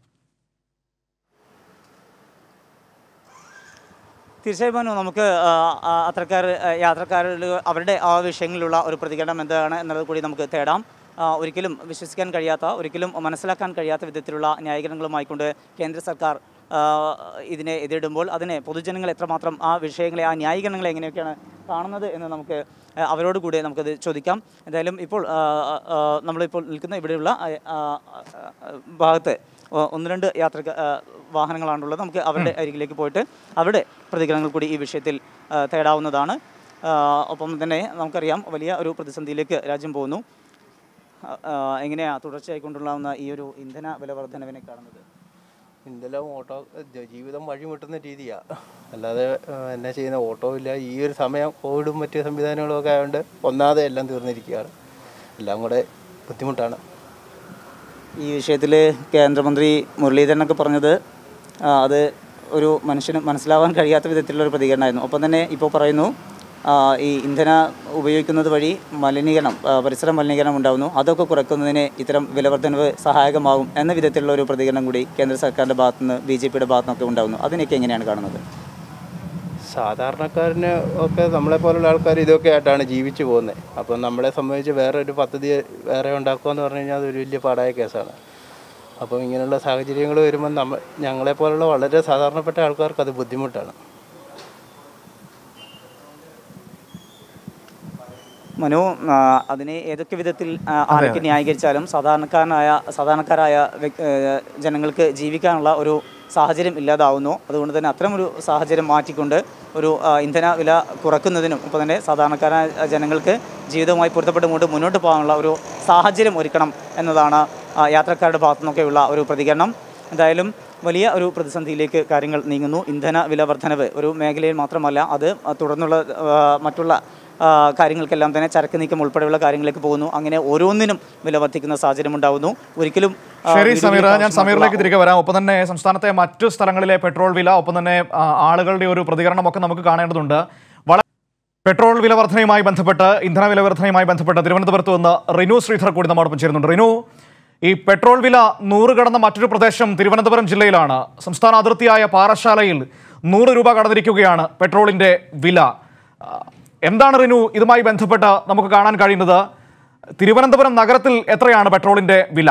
തീർച്ചയായും മനു നമുക്ക് ആ, ആ, അത്തരക്കാർ ആ, യാത്രക്കാരിൽ അവരുടെ ആ വിഷയങ്ങളിലുള്ള ഒരു പ്രതികരണം എന്താണ് എന്നുള്ളത് കൂടി നമുക്ക് തേടാം ആ, ഒരിക്കലും വിശ്വസിക്കാൻ കഴിയാത്ത ഒരിക്കലും മനസ്സിലാക്കാൻ കഴിയാത്ത വിധത്തിലുള്ള ന്യായീകരണങ്ങളുമായിക്കൊണ്ട് കേന്ദ്ര സർക്കാർ ആ, ഇതിനെ എതിരിടുമ്പോൾ അതിനെ പൊതുജനങ്ങൾ എത്രമാത്രം ആ വിഷയങ്ങളെ ആ ന്യായീകരണങ്ങളെ എങ്ങനെയൊക്കെയാണ് കാണുന്നത് എന്ന് നമുക്ക് ആ, അവരോട് കൂടി നമുക്കത് ചോദിക്കാം എന്തായാലും ഇപ്പോൾ ആ, ആ, നമ്മളിപ്പോൾ നിൽക്കുന്ന ഇവിടെയുള്ള ആ, ആ, ആ, ഭാഗത്ത് ഒ- ഒന്ന് രണ്ട് യാത്ര വാഹനങ്ങളാണുള്ളത് നമുക്ക് അവരുടെ അരികിലേക്ക് പോയിട്ട് അവരുടെ പ്രതികരണങ്ങൾ കൂടി ഈ വിഷയത്തിൽ ആ, തേടാവുന്നതാണ് ആ, ഒപ്പം തന്നെ നമുക്കറിയാം വലിയ ഒരു പ്രതിസന്ധിയിലേക്ക് രാജ്യം പോകുന്നു ആ, ആ, എങ്ങനെയാണ് തുടർച്ചയായിക്കൊണ്ടുണ്ടാകുന്ന ഈ ഒരു ഇന്ധന വില വർധനവിനെ കാണുന്നത് എന്തെല്ലാം ഓട്ടോ ജ- ജീവിതം വഴിമുട്ടുന്ന രീതിയാണ് അല്ലാതെ ആ, എന്നാ ചെയ്യുന്ന ഓട്ടോ ഇല്ല ഈ ഒരു സമയം കോവിഡും മറ്റ് സംവിധാനങ്ങളും ഒക്കെ ആയതുകൊണ്ട് ഒന്നാതെ എല്ലാം തീർന്നിരിക്കുകയാണ് എല്ലാം കൂടെ ബുദ്ധിമുട്ടാണ് ഈ വിഷയത്തിൽ കേന്ദ്രമന്ത്രി മുരളീധരനൊക്കെ പറഞ്ഞത് ആ, അത് ഒരു മനുഷ്യന് മനസ്സിലാവാൻ കഴിയാത്ത വിധത്തിലുള്ള ഒരു പ്രതികരണമായിരുന്നു ഒപ്പം തന്നെ ഇപ്പോൾ പറയുന്നു ആ, ഈ ഇന്ധന ഉപയോഗിക്കുന്നത് വഴി മലിനീകരണം ആ, പരിസര മലിനീകരണം ഉണ്ടാകുന്നു അതൊക്കെ കുറയ്ക്കുന്നതിന് ഇത്തരം വിലവർദ്ധനവ് സഹായകമാകും എന്ന വിധത്തിലുള്ള ഒരു പ്രതികരണം കൂടി കേന്ദ്ര സർക്കാരിൻ്റെ ഭാഗത്തുനിന്ന് ബി ജെ പിയുടെ ഭാഗത്തുനിന്നൊക്കെ ഉണ്ടാകുന്നു അതിനൊക്കെ എങ്ങനെയാണ് കാണുന്നത് സാധാരണക്കാരന് ഒക്കെ നമ്മളെ പോലുള്ള ആൾക്കാർ ഇതൊക്കെ ആയിട്ടാണ് ജീവിച്ചു പോകുന്നത് അപ്പം നമ്മളെ സംബന്ധിച്ച് വേറെ ഒരു പദ്ധതി വേറെ ഉണ്ടാക്കുക എന്ന് പറഞ്ഞു കഴിഞ്ഞാൽ അതൊരു വലിയ പാടായ കേസാണ് അപ്പം ഇങ്ങനെയുള്ള സാഹചര്യങ്ങൾ വരുമ്പോൾ നമ്മൾ ഞങ്ങളെ പോലുള്ള വളരെ സാധാരണപ്പെട്ട ആൾക്കാർക്ക് അത് ബുദ്ധിമുട്ടാണ് മനു ആ, അതിനെ ഏതൊക്കെ വിധത്തിൽ ആ, ആരൊക്കെ ന്യായീകരിച്ചാലും സാധാരണക്കാരനായ സാധാരണക്കാരായ വ്യക്- ഏ, ജനങ്ങൾക്ക് ജീവിക്കാനുള്ള ഒരു സാഹചര്യം ഇല്ലാതാവുന്നു അതുകൊണ്ട് തന്നെ അത്തരമൊരു സാഹചര്യം മാറ്റിക്കൊണ്ട് ഒരു ആ, ഇന്ധന വില കുറക്കുന്നതിനും ഒപ്പം തന്നെ സാധാരണക്കാരായ ജനങ്ങൾക്ക് ജീവിതവുമായി പൊരുത്തപ്പെട്ടുകൊണ്ട് മുന്നോട്ട് പോകാനുള്ള ഒരു സാഹചര്യം ഒരുക്കണം എന്നതാണ് ആ, യാത്രക്കാരുടെ ഭാഗത്തു നിന്നൊക്കെയുള്ള ഒരു പ്രതികരണം എന്തായാലും വലിയ ഒരു പ്രതിസന്ധിയിലേക്ക് കാര്യങ്ങൾ നീങ്ങുന്നു ഇന്ധന വില വർധനവ് ഒരു മേഖലയിൽ മാത്രമല്ല അത് തുടർന്നുള്ള ആ, മറ്റുള്ള ആ, കാര്യങ്ങൾക്കെല്ലാം തന്നെ ചരക്ക് നീക്കം ഉൾപ്പെടെയുള്ള കാര്യങ്ങളിലേക്ക് പോകുന്നു അങ്ങനെ ഓരോന്നിനും വില വർദ്ധിക്കുന്ന സാഹചര്യം ഉണ്ടാവുന്നു ഒരിക്കലും ആ, ശരി വീടുകളിൽ സമീർ ഞാൻ ആവശ്യമായിട്ടുള്ള- സമീറിലേക്ക് തിരികെ വരാം ഒപ്പം തന്നെ സംസ്ഥാനത്തെ മറ്റു സ്ഥലങ്ങളിലെ പെട്രോൾ വില ഒപ്പം തന്നെ ആ, ആളുകളുടെ ഒരു പ്രതികരണമൊക്കെ നമുക്ക് കാണേണ്ടതുണ്ട് വളരെ പെട്രോൾ വില വർധനയുമായി ബന്ധപ്പെട്ട് ഇന്ധന വില വർധനയുമായി ബന്ധപ്പെട്ട് തിരുവനന്തപുരത്ത് നിന്ന് റിനു ശ്രീധർ കൂടി നമ്മോടൊപ്പം ചേരുന്നുണ്ട് റിനു ഈ പെട്രോൾ വില നൂറ് കടന്ന മറ്റൊരു പ്രദേശം തിരുവനന്തപുരം ജില്ലയിലാണ് സംസ്ഥാന അതിർത്തിയായ പാറശാലയിൽ നൂറ് രൂപ കടന്നിരിക്കുകയാണ് പെട്രോളിന്റെ വില ആ, എന്താണ് റിനു ഇതുമായി ബന്ധപ്പെട്ട് നമുക്ക് കാണാൻ കഴിയുന്നത് തിരുവനന്തപുരം നഗരത്തിൽ എത്രയാണ് പെട്രോളിന്റെ വില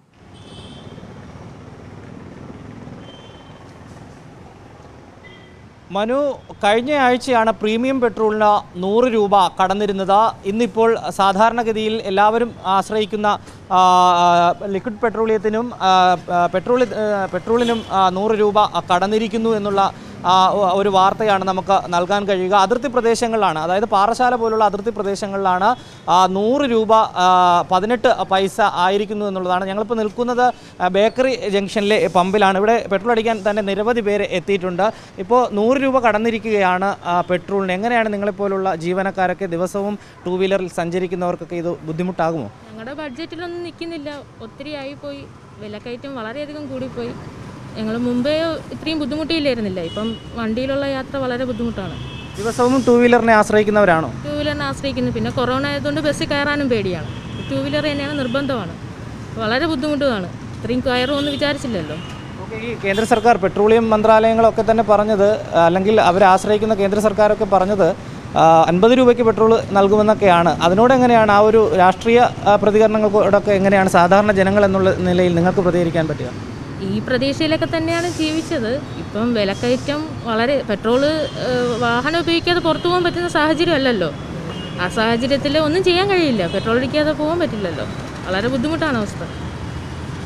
മനു കഴിഞ്ഞ ആഴ്ചയാണ് പ്രീമിയം പെട്രോളിന് നൂറ് രൂപ കടന്നിരുന്നത് ഇന്നിപ്പോൾ സാധാരണഗതിയിൽ എല്ലാവരും ആശ്രയിക്കുന്ന ആ, ലിക്വിഡ് പെട്രോളിയത്തിനും ആ, പെട്രോളി ആ, പെട്രോളിനും ആ, നൂറ് രൂപ കടന്നിരിക്കുന്നു എന്നുള്ള ആ, ഒ- ഒരു വാർത്തയാണ് നമുക്ക് നൽകാൻ കഴിയുക അതിർത്തി പ്രദേശങ്ങളിലാണ് അതായത് പാറശാല പോലുള്ള അതിർത്തി പ്രദേശങ്ങളിലാണ് ആ, നൂറ് രൂപ ആ, പതിനെട്ട് പൈസ ആയിരിക്കുന്നു എന്നുള്ളതാണ് ഞങ്ങളിപ്പോൾ നിൽക്കുന്നത് ആ, ബേക്കറി ജംഗ്ഷനിലെ പമ്പിലാണ് ഇവിടെ പെട്രോൾ അടിക്കാൻ തന്നെ നിരവധി പേര് എത്തിയിട്ടുണ്ട് ഇപ്പോൾ നൂറ് രൂപ കടന്നിരിക്കുകയാണ് ആ, പെട്രോളിന് എങ്ങനെയാണ് നിങ്ങളെപ്പോലുള്ള ജീവനക്കാരൊക്കെ ദിവസവും ടൂ വീലറിൽ സഞ്ചരിക്കുന്നവർക്കൊക്കെ ഇത് ബുദ്ധിമുട്ടാകുമോ ഞങ്ങളുടെ ബഡ്ജറ്റിലൊന്നും നിൽക്കുന്നില്ല ഒത്തിരി ആയിപ്പോയി വിലക്കയറ്റം വളരെയധികം കൂടിപ്പോയി ഞങ്ങൾ മുമ്പേ ഇത്രയും ബുദ്ധിമുട്ടിയില്ലായിരുന്നില്ല ഇപ്പം വണ്ടിയിലുള്ള യാത്ര വളരെ ബുദ്ധിമുട്ടാണ് ദിവസവും ടൂ വീലറിനെ ആശ്രയിക്കുന്നവരാണോ ടൂ വീലറിനെ ആശ്രയിക്കുന്നു പിന്നെ കൊറോണ ആയതുകൊണ്ട് ബസ്സിൽ കയറാനും പേടിയാണ് ടൂ വീലർ തന്നെയാണ് നിർബന്ധമാണ് വളരെ ബുദ്ധിമുട്ടുമാണ് ഇത്രയും കയറുമെന്ന് വിചാരിച്ചില്ലല്ലോ ഓക്കെ ഈ കേന്ദ്ര സർക്കാർ പെട്രോളിയം മന്ത്രാലയങ്ങളൊക്കെ തന്നെ പറഞ്ഞത് അല്ലെങ്കിൽ അവരെ ആശ്രയിക്കുന്ന കേന്ദ്ര സർക്കാരൊക്കെ പറഞ്ഞത് അൻപത് രൂപയ്ക്ക് പെട്രോൾ നൽകുമെന്നൊക്കെയാണ് അതിനോട് എങ്ങനെയാണ് ആ ഒരു രാഷ്ട്രീയ ആ, പ്രതികരണങ്ങളോടൊക്കെ എങ്ങനെയാണ് സാധാരണ ജനങ്ങൾ എന്നുള്ള നിലയിൽ നിങ്ങൾക്ക് പ്രതികരിക്കാൻ പറ്റുക ഈ പ്രതീക്ഷയിലൊക്കെ തന്നെയാണ് ജീവിച്ചത് ഇപ്പം വിലക്കയറ്റം വളരെ പെട്രോള് ഏഹ്, വാഹനം ഉപയോഗിക്കാതെ പുറത്തു പോകാൻ പറ്റുന്ന സാഹചര്യമല്ലല്ലോ ആ സാഹചര്യത്തിൽ ഒന്നും ചെയ്യാൻ കഴിയില്ല പെട്രോൾ അടിക്കാതെ പോകാൻ പറ്റില്ലല്ലോ വളരെ ബുദ്ധിമുട്ടാണ് അവസ്ഥ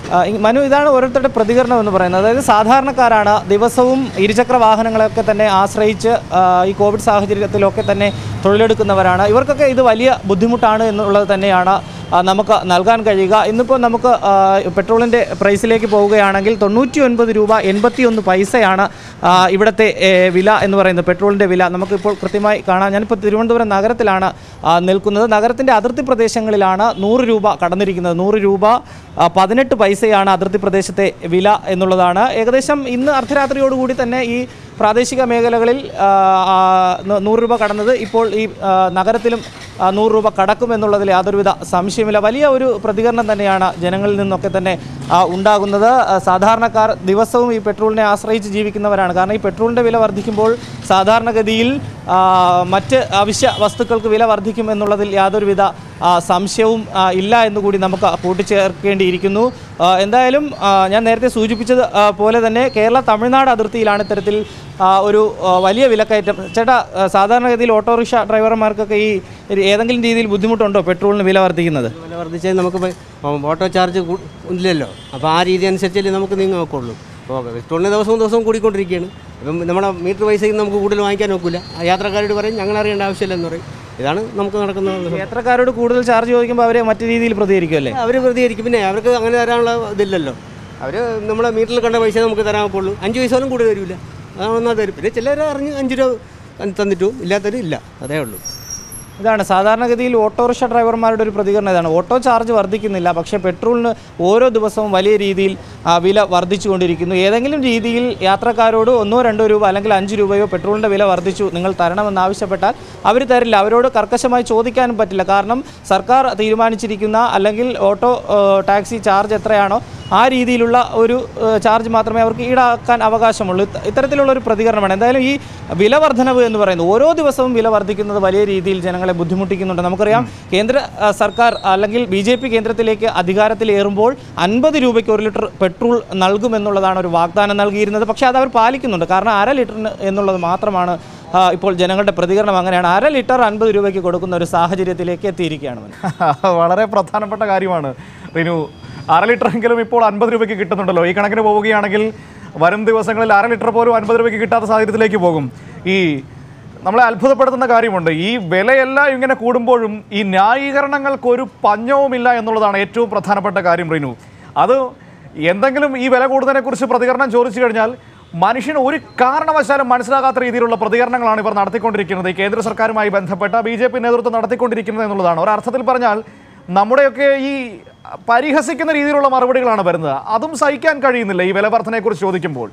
ആ, ഈ മനു ഇതാണ് ഓരോരുത്തരുടെ പ്രതികരണം എന്ന് പറയുന്നത് അതായത് സാധാരണക്കാരാണ് ദിവസവും ഇരുചക്ര വാഹനങ്ങളൊക്കെ തന്നെ ആശ്രയിച്ച് ആ, ഈ കോവിഡ് സാഹചര്യത്തിലൊക്കെ തന്നെ തൊഴിലെടുക്കുന്നവരാണ് ഇവർക്കൊക്കെ ഇത് വലിയ ബുദ്ധിമുട്ടാണ് എന്നുള്ളത് തന്നെയാണ് ആ, നമുക്ക് നൽകാൻ കഴിയുക ഇന്നിപ്പോൾ നമുക്ക് ആ, പെട്രോളിൻ്റെ പ്രൈസിലേക്ക് പോവുകയാണെങ്കിൽ തൊണ്ണൂറ്റി ഒൻപത് രൂപ എൺപത്തി ഒന്ന് പൈസയാണ് ആ, ഇവിടുത്തെ ഏ, വില എന്ന് പറയുന്നത് പെട്രോളിൻ്റെ വില നമുക്കിപ്പോൾ കൃത്യമായി കാണാം ഞാനിപ്പോൾ തിരുവനന്തപുരം നഗരത്തിലാണ് ആ, നിൽക്കുന്നത് നഗരത്തിൻ്റെ അതിർത്തി പ്രദേശങ്ങളിലാണ് നൂറ് രൂപ കടന്നിരിക്കുന്നത് നൂറ് രൂപ ആ, പതിനെട്ട് പൈസയാണ് അതിർത്തി പ്രദേശത്തെ വില എന്നുള്ളതാണ് ഏകദേശം ഇന്ന് അർദ്ധരാത്രിയോടുകൂടി തന്നെ ഈ പ്രാദേശിക മേഖലകളിൽ ആ, ആ, നൂ- നൂറ് രൂപ കടന്നത് ഇപ്പോൾ ഈ ആ, നഗരത്തിലും ആ, നൂറ് രൂപ കടക്കും എന്നുള്ളതിൽ യാതൊരുവിധ സംശയമില്ല വലിയ ഒരു പ്രതികരണം തന്നെയാണ് ജനങ്ങളിൽ നിന്നൊക്കെ തന്നെ ആ, ഉണ്ടാകുന്നത് ആ, സാധാരണക്കാർ ദിവസവും ഈ പെട്രോളിനെ ആശ്രയിച്ച് ജീവിക്കുന്നവരാണ് കാരണം ഈ പെട്രോളിൻ്റെ വില വർദ്ധിക്കുമ്പോൾ സാധാരണഗതിയിൽ ആ, മറ്റ് അവശ്യ വസ്തുക്കൾക്ക് വില വർദ്ധിക്കും എന്നുള്ളതിൽ യാതൊരുവിധ ആ, സംശയവും ആ, ഇല്ല എന്നുകൂടി നമുക്ക് കൂട്ടിച്ചേർക്കേണ്ടിയിരിക്കുന്നു ആ, എന്തായാലും ആ, ഞാൻ നേരത്തെ സൂചിപ്പിച്ചത് ആ, പോലെ തന്നെ കേരള തമിഴ്നാട് അതിർത്തിയിലാണ് ഇത്തരത്തിൽ ആ, ഒരു ആ, വലിയ വിലക്കയറ്റം ചേട്ടാ ആ, സാധാരണഗതിയിൽ ഓട്ടോറിക്ഷ ഡ്രൈവർമാർക്കൊക്കെ ഈ ഒരു ഏതെങ്കിലും രീതിയിൽ ബുദ്ധിമുട്ടുണ്ടോ പെട്രോളിന് വില വർദ്ധിക്കുന്നത് വില വർദ്ധിച്ചാൽ നമുക്ക് ഇപ്പം ഓട്ടോ ചാർജ് കൂ- ഇല്ലല്ലോ അപ്പോൾ ആ രീതി അനുസരിച്ചല്ലേ നമുക്ക് നീങ്ങാൻ നോക്കുള്ളൂ അപ്പോൾ പെട്രോളിന് ദിവസവും ദിവസവും കൂടിക്കൊണ്ടിരിക്കുകയാണ് ഇപ്പം നമ്മുടെ മീറ്റർ പൈസയിൽ നമുക്ക് കൂടുതൽ വാങ്ങിക്കാൻ നോക്കില്ല ആ യാത്രക്കാരോട് പറയും ഞങ്ങൾ അറിയേണ്ട ആവശ്യമില്ലെന്ന് പറയും ഇതാണ് നമുക്ക് നടക്കുന്ന യാത്രക്കാരോട് കൂടുതൽ ചാർജ് ചോദിക്കുമ്പോൾ അവരെ മറ്റു രീതിയിൽ പ്രതികരിക്കുമല്ലേ അവർ പ്രതികരിക്കും പിന്നെ അവർക്ക് അങ്ങനെ തരാനുള്ള ഇതില്ലല്ലോ അവർ നമ്മളെ മീറ്ററിൽ കണ്ട പൈസ നമുക്ക് തരാൻ നോക്കുള്ളൂ അഞ്ച് പൈസ പോലും കൂടുതൽ തരില്ല അതൊന്നാ തരും പിന്നെ ചിലർ അറിഞ്ഞ് അഞ്ച് രൂപ തന്നിട്ടു ഇല്ലാത്തവർ ഇല്ല അതേ ഉള്ളൂ ഇതാണ് സാധാരണഗതിയിൽ ഓട്ടോറിക്ഷ ഡ്രൈവർമാരുടെ ഒരു പ്രതികരണം ഇതാണ് ഓട്ടോ ചാർജ് വർദ്ധിക്കുന്നില്ല പക്ഷേ പെട്രോളിന് ഓരോ ദിവസവും വലിയ രീതിയിൽ ആ, വില വർദ്ധിച്ചുകൊണ്ടിരിക്കുന്നു ഏതെങ്കിലും രീതിയിൽ യാത്രക്കാരോട് ഒന്നോ രണ്ടോ രൂപ അല്ലെങ്കിൽ അഞ്ച് രൂപയോ പെട്രോളിൻ്റെ വില വർദ്ധിച്ചു നിങ്ങൾ തരണമെന്ന് ആവശ്യപ്പെട്ടാൽ അവർ തരില്ല അവരോട് കർക്കശമായി ചോദിക്കാനും പറ്റില്ല കാരണം സർക്കാർ തീരുമാനിച്ചിരിക്കുന്ന അല്ലെങ്കിൽ ഓട്ടോ ആ, ടാക്സി ചാർജ് എത്രയാണോ ആ രീതിയിലുള്ള ഒരു ആ, ചാർജ് മാത്രമേ അവർക്ക് ഈടാക്കാൻ അവകാശമുള്ളൂ ഇത്ത- ഇത്തരത്തിലുള്ള ഒരു പ്രതികരണമാണ് എന്തായാലും ഈ വില വർധനവ് എന്ന് പറയുന്നത് ഓരോ ദിവസവും വില വർദ്ധിക്കുന്നത് വലിയ രീതിയിൽ ജനങ്ങളെ ബുദ്ധിമുട്ടിക്കുന്നുണ്ട് നമുക്കറിയാം കേന്ദ്ര ആ, സർക്കാർ അല്ലെങ്കിൽ ബി ജെ പി കേന്ദ്രത്തിലേക്ക് അധികാരത്തിലേറുമ്പോൾ അൻപത് രൂപയ്ക്ക് ഒരു ലിറ്റർ പെട്രോൾ നൽകുമെന്നുള്ളതാണ് ഒരു വാഗ്ദാനം നൽകിയിരുന്നത് പക്ഷേ അത് അവർ പാലിക്കുന്നുണ്ട് കാരണം അര ലിറ്ററിന് എന്നുള്ളത് മാത്രമാണ് ആ, ഇപ്പോൾ ജനങ്ങളുടെ പ്രതികരണം അങ്ങനെയാണ് അര ലിറ്റർ അൻപത് രൂപയ്ക്ക് കൊടുക്കുന്ന ഒരു സാഹചര്യത്തിലേക്ക് എത്തിയിരിക്കുകയാണ് മനു. വളരെ പ്രധാനപ്പെട്ട കാര്യമാണ് റിനു അര ലിറ്ററെങ്കിലും ഇപ്പോൾ അൻപത് രൂപയ്ക്ക് കിട്ടുന്നുണ്ടല്ലോ ഈ കണക്കിന് പോവുകയാണെങ്കിൽ വരും ദിവസങ്ങളിൽ അര ലിറ്റർ പോലും അൻപത് രൂപയ്ക്ക് കിട്ടാത്ത സാഹചര്യത്തിലേക്ക് പോകും ഈ നമ്മളെ അത്ഭുതപ്പെടുത്തുന്ന കാര്യമുണ്ട് ഈ വിലയെല്ലാം ഇങ്ങനെ കൂടുമ്പോഴും ഈ ന്യായീകരണങ്ങൾക്ക് ഒരു പഞ്ഞവുമില്ല എന്നുള്ളതാണ് ഏറ്റവും പ്രധാനപ്പെട്ട കാര്യം റിനു അത് എന്തെങ്കിലും ഈ വില കൂടുന്നതിനെക്കുറിച്ച് പ്രതികരണം ചോദിച്ചു കഴിഞ്ഞാൽ മനുഷ്യന് ഒരു കാരണവശാലും മനസ്സിലാകാത്ത രീതിയിലുള്ള പ്രതികരണങ്ങളാണ് ഇവർ നടത്തിക്കൊണ്ടിരിക്കുന്നത് ഈ കേന്ദ്ര സർക്കാരുമായി ബന്ധപ്പെട്ട ബി ജെ പി നേതൃത്വം നടത്തിക്കൊണ്ടിരിക്കുന്നത് എന്നുള്ളതാണ് ഒരർത്ഥത്തിൽ പറഞ്ഞാൽ നമ്മുടെയൊക്കെ ഈ പരിഹസിക്കുന്ന രീതിയിലുള്ള മറുപടികളാണ് വരുന്നത് അതും സഹിക്കാൻ കഴിയുന്നില്ല ഈ വില വർധനയെക്കുറിച്ച് ചോദിക്കുമ്പോൾ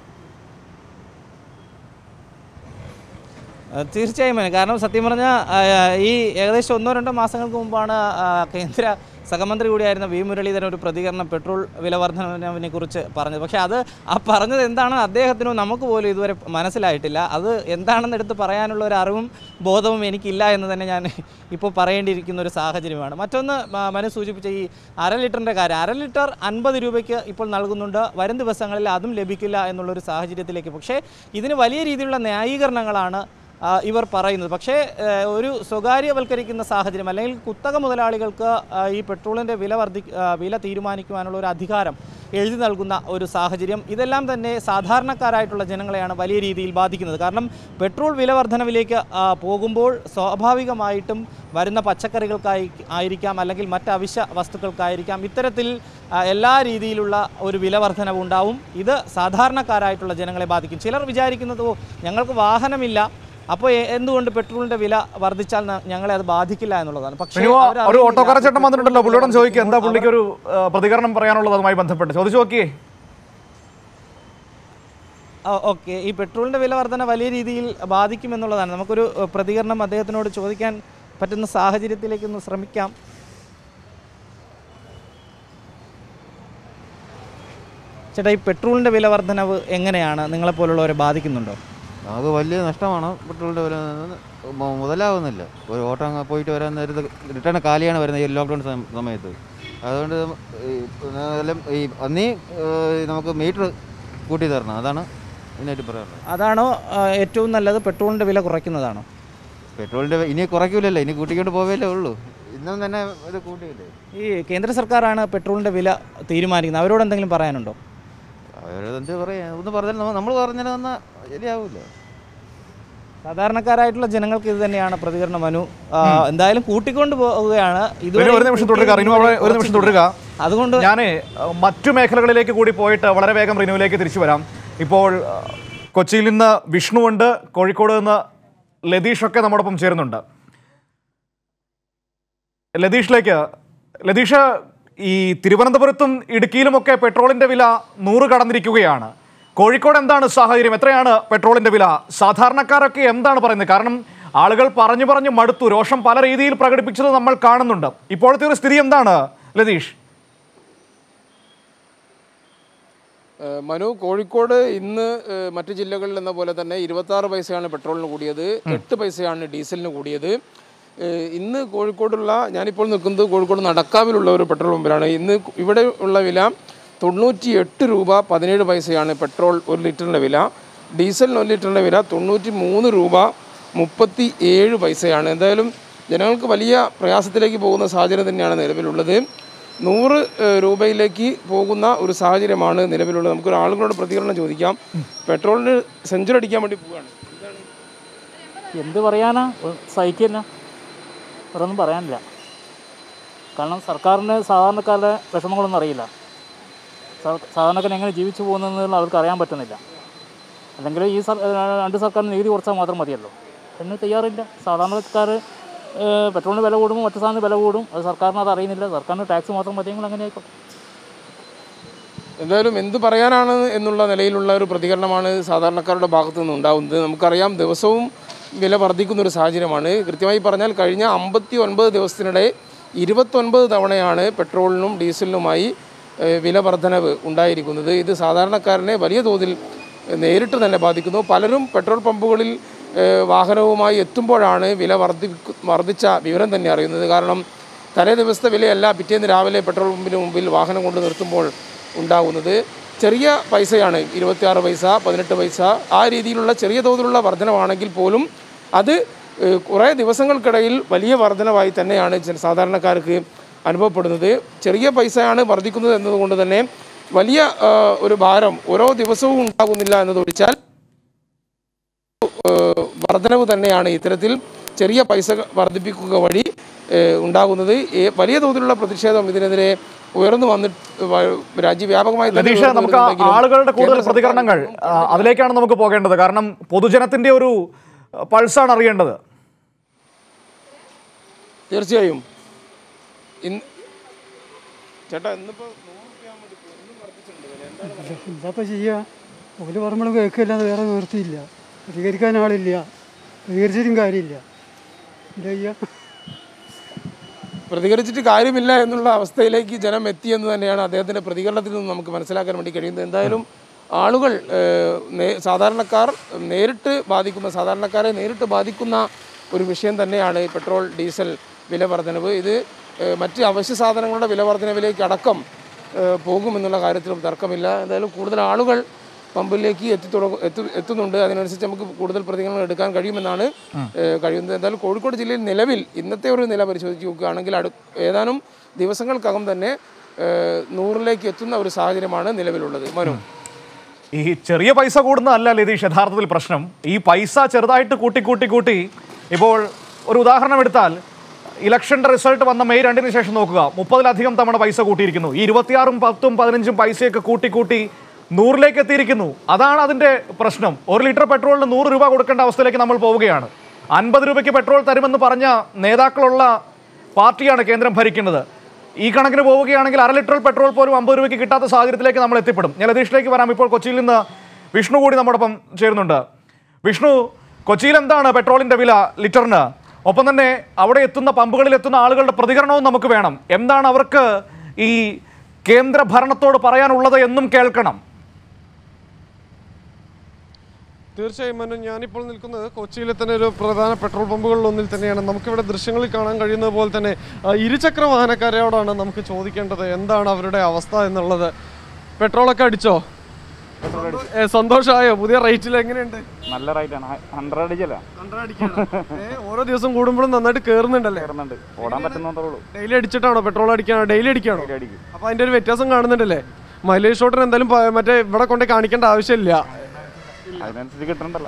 ആ, തീർച്ചയായും മനു. കാരണം സത്യം പറഞ്ഞാൽ ഈ ഏകദേശം ഒന്നോ രണ്ടോ മാസങ്ങൾക്ക് മുമ്പാണ് ആ, കേന്ദ്ര സഹമന്ത്രി കൂടിയായിരുന്ന വി മുരളീധരൻ ഒരു പ്രതികരണം പെട്രോൾ വില വർധനവിനെ കുറിച്ച് പറഞ്ഞത് പക്ഷേ അത് ആ പറഞ്ഞത് എന്താണെന്ന് അദ്ദേഹത്തിനോ നമുക്ക് പോലും ഇതുവരെ മനസ്സിലായിട്ടില്ല അത് എന്താണെന്ന് എടുത്ത് പറയാനുള്ള ഒരു അറിവും ബോധവും എനിക്കില്ല എന്ന് തന്നെ ഞാൻ ഇപ്പോൾ പറയേണ്ടിയിരിക്കുന്ന ഒരു സാഹചര്യമാണ് മറ്റൊന്ന് മ- മനു സൂചിപ്പിച്ച ഈ അര ലിറ്ററിൻ്റെ കാര്യം അര ലിറ്റർ അൻപത് രൂപയ്ക്ക് ഇപ്പോൾ നൽകുന്നുണ്ട് വരും ദിവസങ്ങളിൽ അതും ലഭിക്കില്ല എന്നുള്ളൊരു സാഹചര്യത്തിലേക്ക് പക്ഷേ ഇതിന് വലിയ രീതിയിലുള്ള ന്യായീകരണങ്ങളാണ് ആ, ഇവർ പറയുന്നത് പക്ഷേ ഏ, ഒരു സ്വകാര്യവൽക്കരിക്കുന്ന സാഹചര്യം അല്ലെങ്കിൽ കുത്തക മുതലാളികൾക്ക് ആ, ഈ പെട്രോളിൻ്റെ വില വർദ്ധി ആ, വില തീരുമാനിക്കുവാനുള്ള ഒരു അധികാരം എഴുതി നൽകുന്ന ഒരു സാഹചര്യം ഇതെല്ലാം തന്നെ സാധാരണക്കാരായിട്ടുള്ള ജനങ്ങളെയാണ് വലിയ രീതിയിൽ ബാധിക്കുന്നത് കാരണം പെട്രോൾ വില വർധനവിലേക്ക് ആ, പോകുമ്പോൾ സ്വാഭാവികമായിട്ടും വരുന്ന പച്ചക്കറികൾക്കായി ആയിരിക്കാം അല്ലെങ്കിൽ മറ്റ് അവശ്യ വസ്തുക്കൾക്കായിരിക്കാം ഇത്തരത്തിൽ ആ, എല്ലാ രീതിയിലുള്ള ഒരു വില വർധനവ് ഉണ്ടാവും ഇത് സാധാരണക്കാരായിട്ടുള്ള ജനങ്ങളെ ബാധിക്കും ചിലർ വിചാരിക്കുന്നത് "ഓ, ഞങ്ങൾക്ക് വാഹനമില്ല അപ്പോൾ എ- എന്തുകൊണ്ട് പെട്രോളിന്റെ വില വർദ്ധിച്ചാൽ ന- ഞങ്ങളെ അത് ബാധിക്കില്ല എന്നുള്ളതാണ് പക്ഷേ റിനു അവർ ഒരു അറിയുന്നില്ല. ഓട്ടോക്കാര ചേട്ടൻ വന്നിട്ടുണ്ടല്ലോ പുള്ളിയോടും ചോദിക്കുക എന്താ പുള്ളിക്ക് ഒരു ആ, പ്രതികരണം പറയാനുള്ളത് അതുമായി ബന്ധപ്പെട്ട് ചോദിച്ചു നോക്കിയേ ആ, ഓക്കെ ഈ പെട്രോളിന്റെ വില വർധന വലിയ രീതിയിൽ ബാധിക്കുമെന്നുള്ളതാണ് നമുക്കൊരു ഏഹ്, പ്രതികരണം അദ്ദേഹത്തിനോട് ചോദിക്കാൻ പറ്റുന്ന സാഹചര്യത്തിലേക്ക് ഒന്ന് ശ്രമിക്കാം ചേട്ടാ ഈ പെട്രോളിന്റെ വില വർധനവ് എങ്ങനെയാണ് നിങ്ങളെപ്പോലുള്ളവരെ ബാധിക്കുന്നുണ്ടോ അത് വലിയ നഷ്ടമാണ് പെട്രോളിൻ്റെ വില മു- മുതലാവുന്നില്ല ഒരു ഓട്ടം അങ്ങ് പോയിട്ട് വരാൻ നേരത്ത് റിട്ടേൺ കാലിയാണ് വരുന്നത് ഈ ലോക്ക്ഡൗൺ സം- സമയത്ത് അതുകൊണ്ട് ഈ എല്ലാം ഈ അന്നീ ഏഹ്, നമുക്ക് മീറ്റർ കൂട്ടി തരണം അതാണ് ഇതിനായിട്ട് പറയാനുള്ളത് അതാണോ ആ, ഏറ്റവും നല്ലത് പെട്രോളിന്റെ വില കുറയ്ക്കുന്നതാണോ പെട്രോളിൻ്റെ ഇനി കുറയ്ക്കൂലല്ലോ ഇനി കൂട്ടിക്കൊണ്ട് പോവേലേ ഉള്ളൂ ഇന്നും തന്നെ ഇത് കൂട്ടിയില്ലേ ഈ കേന്ദ്ര സർക്കാരാണ് പെട്രോളിന്റെ വില തീരുമാനിക്കുന്നത് അവരോട് എന്തെങ്കിലും പറയാനുണ്ടോ അവരോട് എന്താ പറയാ ഒന്ന് പറഞ്ഞാൽ നമ്മ- നമ്മൾ പറഞ്ഞാൽ വന്നാൽ ശരിയാവില്ല സാധാരണക്കാരായിട്ടുള്ള ജനങ്ങൾക്ക് ഇത് തന്നെയാണ് പ്രതികരണം മനു ആ, എന്തായാലും കൂട്ടിക്കൊണ്ട് പോവുകയാണ് ഒരു ഒരു നിമിഷം തുടരുക റിനു അവിടെ ഒരു നിമിഷം തുടരുക അതുകൊണ്ട് ഞാൻ മറ്റു മേഖലകളിലേക്ക് കൂടി പോയിട്ട് വളരെ വേഗം റിനുവിലേക്ക് തിരിച്ചു വരാം ഇപ്പോൾ ആ, കൊച്ചിയിൽ നിന്ന് വിഷ്ണുവുണ്ട് കോഴിക്കോട് നിന്ന് ലതീഷൊക്കെ നമ്മോടൊപ്പം ചേരുന്നുണ്ട് ലതീഷിലേക്ക് ലതീഷ് ഈ തിരുവനന്തപുരത്തും ഇടുക്കിയിലുമൊക്കെ പെട്രോളിന്റെ വില നൂറ് കടന്നിരിക്കുകയാണ് കോഴിക്കോട് എന്താണ് സാഹചര്യം എത്രയാണ് പെട്രോളിന്റെ വില സാധാരണക്കാരൊക്കെ എന്താണ് പറയുന്നത് കാരണം ആളുകൾ പറഞ്ഞു പറഞ്ഞു മടുത്തു രോഷം പല രീതിയിൽ പ്രകടിപ്പിച്ചത് നമ്മൾ കാണുന്നുണ്ട് ഇപ്പോഴത്തെ ഒരു സ്ഥിതി എന്താണ് ലതീഷ് ഏഹ് മനു കോഴിക്കോട് ഇന്ന് ഏഹ് മറ്റ് ജില്ലകളിൽ എന്ന പോലെ തന്നെ ഇരുപത്താറ് പൈസയാണ് പെട്രോളിന് കൂടിയത് എട്ട് പൈസയാണ് ഡീസലിന് കൂടിയത് ഏഹ് ഇന്ന് കോഴിക്കോടുള്ള ഞാനിപ്പോൾ നിൽക്കുന്നത് കോഴിക്കോട് നടക്കാവിലുള്ള ഒരു പെട്രോൾ പമ്പിലാണ് ഇന്ന് ഇവിടെ ഉള്ള വില തൊണ്ണൂറ്റി എട്ട് രൂപ പതിനേഴ് പൈസയാണ് പെട്രോൾ ഒരു ലിറ്ററിൻ്റെ വില ഡീസലിന് ഒരു ലിറ്ററിൻ്റെ വില തൊണ്ണൂറ്റി മൂന്ന് രൂപ മുപ്പത്തി ഏഴ് പൈസയാണ് എന്തായാലും ജനങ്ങൾക്ക് വലിയ പ്രയാസത്തിലേക്ക് പോകുന്ന സാഹചര്യം തന്നെയാണ് നിലവിലുള്ളത് നൂറ് ഏഹ്, രൂപയിലേക്ക് പോകുന്ന ഒരു സാഹചര്യമാണ് നിലവിലുള്ളത് നമുക്കൊരു ആളുകളോട് പ്രതികരണം ചോദിക്കാം പെട്രോളിന് സെഞ്ചുറി അടിക്കാൻ വേണ്ടി പോവുകയാണ് എന്ത് പറയാനാ സഹിക്കുക തന്നെ വേറെ ഒന്നും പറയാനില്ല കാരണം സർക്കാരിന് സാധാരണക്കാരുടെ വിഷമങ്ങളൊന്നും അറിയില്ല സാ- സാധാരണക്കാരൻ എങ്ങനെ ജീവിച്ചു പോകുന്നതെന്ന് അവർക്ക് അറിയാൻ പറ്റുന്നില്ല അല്ലെങ്കിൽ ഈ സർ ഏഹ് രണ്ട് സർക്കാരിന് നികുതി കുറച്ചാൽ മാത്രം മതിയല്ലോ എന്ന് തയ്യാറില്ല സാധാരണക്കാർ പെട്രോളിന് വില കൂടുമ്പോൾ മറ്റു സാധനം വില കൂടും അത് സർക്കാരിന് അത് അറിയുന്നില്ല സർക്കാരിന് ടാക്സ് മാത്രം മതിയെങ്കിൽ അങ്ങനെ ആയിക്കോട്ടെ എന്തായാലും എന്ത് പറയാനാണ് എന്നുള്ള നിലയിലുള്ള ഒരു പ്രതികരണമാണ് സാധാരണക്കാരുടെ ഭാഗത്തു നിന്ന് ഉണ്ടാകുന്നത് നമുക്കറിയാം ദിവസവും വില വർദ്ധിക്കുന്ന ഒരു സാഹചര്യമാണ് കൃത്യമായി പറഞ്ഞാൽ കഴിഞ്ഞ അമ്പത്തി ഒൻപത് ദിവസത്തിനിടെ ഇരുപത്തൊൻപത് തവണയാണ് പെട്രോളിനും ഡീസലിനുമായി ഏഹ്, വില വർധനവ് ഉണ്ടായിരിക്കുന്നത് ഇത് സാധാരണക്കാരനെ വലിയ തോതിൽ ഏഹ്, നേരിട്ട് തന്നെ ബാധിക്കുന്നു പലരും പെട്രോൾ പമ്പുകളിൽ ഏഹ്, വാഹനവുമായി എത്തുമ്പോഴാണ് വില വർദ്ധിക്കു വർദ്ധിച്ച വിവരം തന്നെ അറിയുന്നത് കാരണം തലേ ദിവസത്തെ വിലയല്ല പിറ്റേന്ന് രാവിലെ പെട്രോൾ പമ്പിന് മുമ്പിൽ വാഹനം കൊണ്ട് നിർത്തുമ്പോൾ ഉണ്ടാകുന്നത് ചെറിയ പൈസയാണ് ഇരുപത്തിയാറ് പൈസ പതിനെട്ട് പൈസ ആ രീതിയിലുള്ള ചെറിയ തോതിലുള്ള വർധനമാണെങ്കിൽ പോലും അത് ഏഹ്, കുറേ ദിവസങ്ങൾക്കിടയിൽ വലിയ വർധനവായി തന്നെയാണ് ജന- സാധാരണക്കാർക്ക് അനുഭവപ്പെടുന്നത് ചെറിയ പൈസയാണ് വർദ്ധിക്കുന്നത് എന്നതുകൊണ്ട് തന്നെ വലിയ ആ, ഒരു ഭാരം ഓരോ ദിവസവും ഉണ്ടാകുന്നില്ല എന്നതൊഴിച്ചാൽ ഏഹ്, വർധനവ് തന്നെയാണ് ഇത്തരത്തിൽ ചെറിയ പൈസ വർദ്ധിപ്പിക്കുക വഴി ഏഹ്, ഉണ്ടാകുന്നത് ഏ- വലിയ തോതിലുള്ള പ്രതിഷേധം ഇതിനെതിരെ ഉയർന്നു വന്നിട്ട് വ- രാജ്യവ്യാപകമായി തന്നെ ലതീഷ് ഉയർന്നു നമുക്ക് ആ വരുന്നുണ്ടെങ്കിലും ആളുകളുടെ കൂടുതൽ കേന്ദ്ര സർക്കാർ പ്രതികരണങ്ങൾ ആ, അതിലേക്കാണ് നമുക്ക് പോകേണ്ടത് കാരണം പൊതുജനത്തിന്റെ ഒരു ആ, പൾസാണ് അറിയേണ്ടത് തീർച്ചയായും ഇന്ന് ചേട്ടാ ഇന്നിപ്പോ എന്താപ്പോൾ ചെയ്യുക ഓല് പറയുമ്പോൾ കേൾക്കില്ലാതെ വേറെ നിവൃത്തിയില്ല പ്രതികരിക്കാൻ ആളില്ല പ്രതികരിച്ചിട്ടും കാര്യമില്ല എന്താ ചെയ്യുക പ്രതികരിച്ചിട്ട് കാര്യമില്ല എന്നുള്ള അവസ്ഥയിലേക്ക് ജനം എത്തിയെന്ന് തന്നെയാണ് അദ്ദേഹത്തിന്റെ പ്രതികരണത്തിൽ നിന്ന് നമുക്ക് മനസ്സിലാക്കാൻ വേണ്ടി കഴിയുന്നത് എന്തായാലും ആളുകൾ ഏഹ്, നേ- സാധാരണക്കാർ നേരിട്ട് ബാധിക്കുന്ന സാധാരണക്കാരെ നേരിട്ട് ബാധിക്കുന്ന ഒരു വിഷയം തന്നെയാണ് പെട്രോൾ ഡീസൽ വില വർധനവ് ഇത് ഏഹ്, മറ്റ് അവശ്യ സാധനങ്ങളുടെ വില വർധനവിലേക്ക് അടക്കം ഏഹ്, പോകുമെന്നുള്ള കാര്യത്തിലും തർക്കമില്ല എന്തായാലും കൂടുതൽ ആളുകൾ പമ്പിലേക്ക് എത്തിത്തുടങ്ങ എത്തു എത്തുന്നുണ്ട് അതിനനുസരിച്ച് നമുക്ക് കൂടുതൽ പ്രതികരണങ്ങൾ എടുക്കാൻ കഴിയുമെന്നാണ് ഏഹ്, കഴിയുന്നത് എന്തായാലും കോഴിക്കോട് ജില്ലയിൽ നിലവിൽ ഇന്നത്തെ ഒരു നില പരിശോധിച്ച് നോക്കുകയാണെങ്കിൽ അടു ഏതാനും ദിവസങ്ങൾക്കകം തന്നെ ഏഹ്, നൂറിലേക്ക് എത്തുന്ന ഒരു സാഹചര്യമാണ് നിലവിലുള്ളത് മനു ഈ ചെറിയ പൈസ കൂടുന്നതല്ല ലതീഷ് യഥാർത്ഥത്തിൽ പ്രശ്നം ഈ പൈസ ചെറുതായിട്ട് കൂട്ടി കൂട്ടി കൂട്ടി ഇപ്പോൾ ഒരു ഉദാഹരണം എടുത്താൽ ഇലക്ഷന്റെ റിസൾട്ട് വന്ന മെയ് രണ്ടിന് ശേഷം നോക്കുക മുപ്പതിലധികം തവണ പൈസ കൂട്ടിയിരിക്കുന്നു ഈ ഇരുപത്തിയാറും പത്തും പതിനഞ്ചും പൈസയൊക്കെ കൂട്ടി കൂട്ടി നൂറിലേക്ക് എത്തിയിരിക്കുന്നു അതാണ് അതിന്റെ പ്രശ്നം ഒരു ലിറ്റർ പെട്രോളിന് നൂറ് രൂപ കൊടുക്കേണ്ട അവസ്ഥയിലേക്ക് നമ്മൾ പോവുകയാണ് അൻപത് രൂപയ്ക്ക് പെട്രോൾ തരുമെന്ന് പറഞ്ഞ നേതാക്കളുള്ള പാർട്ടിയാണ് കേന്ദ്രം ഭരിക്കുന്നത് ഈ കണക്കിന് പോവുകയാണെങ്കിൽ അര ലിറ്റർ പെട്രോൾ പോലും അമ്പത് രൂപയ്ക്ക് കിട്ടാത്ത സാഹചര്യത്തിലേക്ക് നമ്മൾ എത്തിപ്പെടും ഞാൻ ലതീഷിലേക്ക് വരാം ഇപ്പോൾ കൊച്ചിയിൽ നിന്ന് വിഷ്ണു കൂടി നമ്മോടൊപ്പം ചേരുന്നുണ്ട് വിഷ്ണു കൊച്ചിയിൽ എന്താണ് പെട്രോളിന്റെ വില ലിറ്ററിന് ഒപ്പം തന്നെ അവിടെ എത്തുന്ന പമ്പുകളിൽ എത്തുന്ന ആളുകളുടെ പ്രതികരണവും നമുക്ക് വേണം എന്താണ് അവർക്ക് ഈ കേന്ദ്ര ഭരണത്തോട് പറയാനുള്ളത് എന്നും കേൾക്കണം തീർച്ചയായും മനു ഞാനിപ്പോൾ നിൽക്കുന്നത് കൊച്ചിയിലെ തന്നെ ഒരു പ്രധാന പെട്രോൾ പമ്പുകളിൽ ഒന്നിൽ തന്നെയാണ് നമുക്കിവിടെ ദൃശ്യങ്ങളിൽ കാണാൻ കഴിയുന്നത് പോലെ തന്നെ ആ, ഇരുചക്ര വാഹനക്കാരോടാണ് നമുക്ക് ചോദിക്കേണ്ടത് എന്താണ് അവരുടെ അവസ്ഥ എന്നുള്ളത് പെട്രോളൊക്കെ അടിച്ചോ ഏ, സന്തോഷമായോ പുതിയ റേറ്റിൽ എങ്ങനെയുണ്ട് നല്ല റേറ്റാണ് ഹൺഡ്രഡ് അടിക്കല്ല ഏ, ഓരോ ദിവസം കൂടുമ്പോഴും നന്നായിട്ട് കേറുന്നുണ്ടല്ലേ കയറുന്നുണ്ട് ഓടാൻ പറ്റുന്നതേ ഉള്ളൂ ഡെയിലി അടിച്ചിട്ടാണോ പെട്രോൾ അടിക്കാണോ ഡെയിലി അടിക്കാണോ അപ്പൊ അതിന്റെ ഒരു വ്യത്യാസം കാണുന്നുണ്ടല്ലേ മൈലേജ് ഷോട്ടിന് എന്തായാലും പ- മറ്റേ ഇവിടെ കൊണ്ട് കാണിക്കേണ്ട ആവശ്യമില്ല അതിനനുസരിച്ച് കിട്ടണ്ടല്ലോ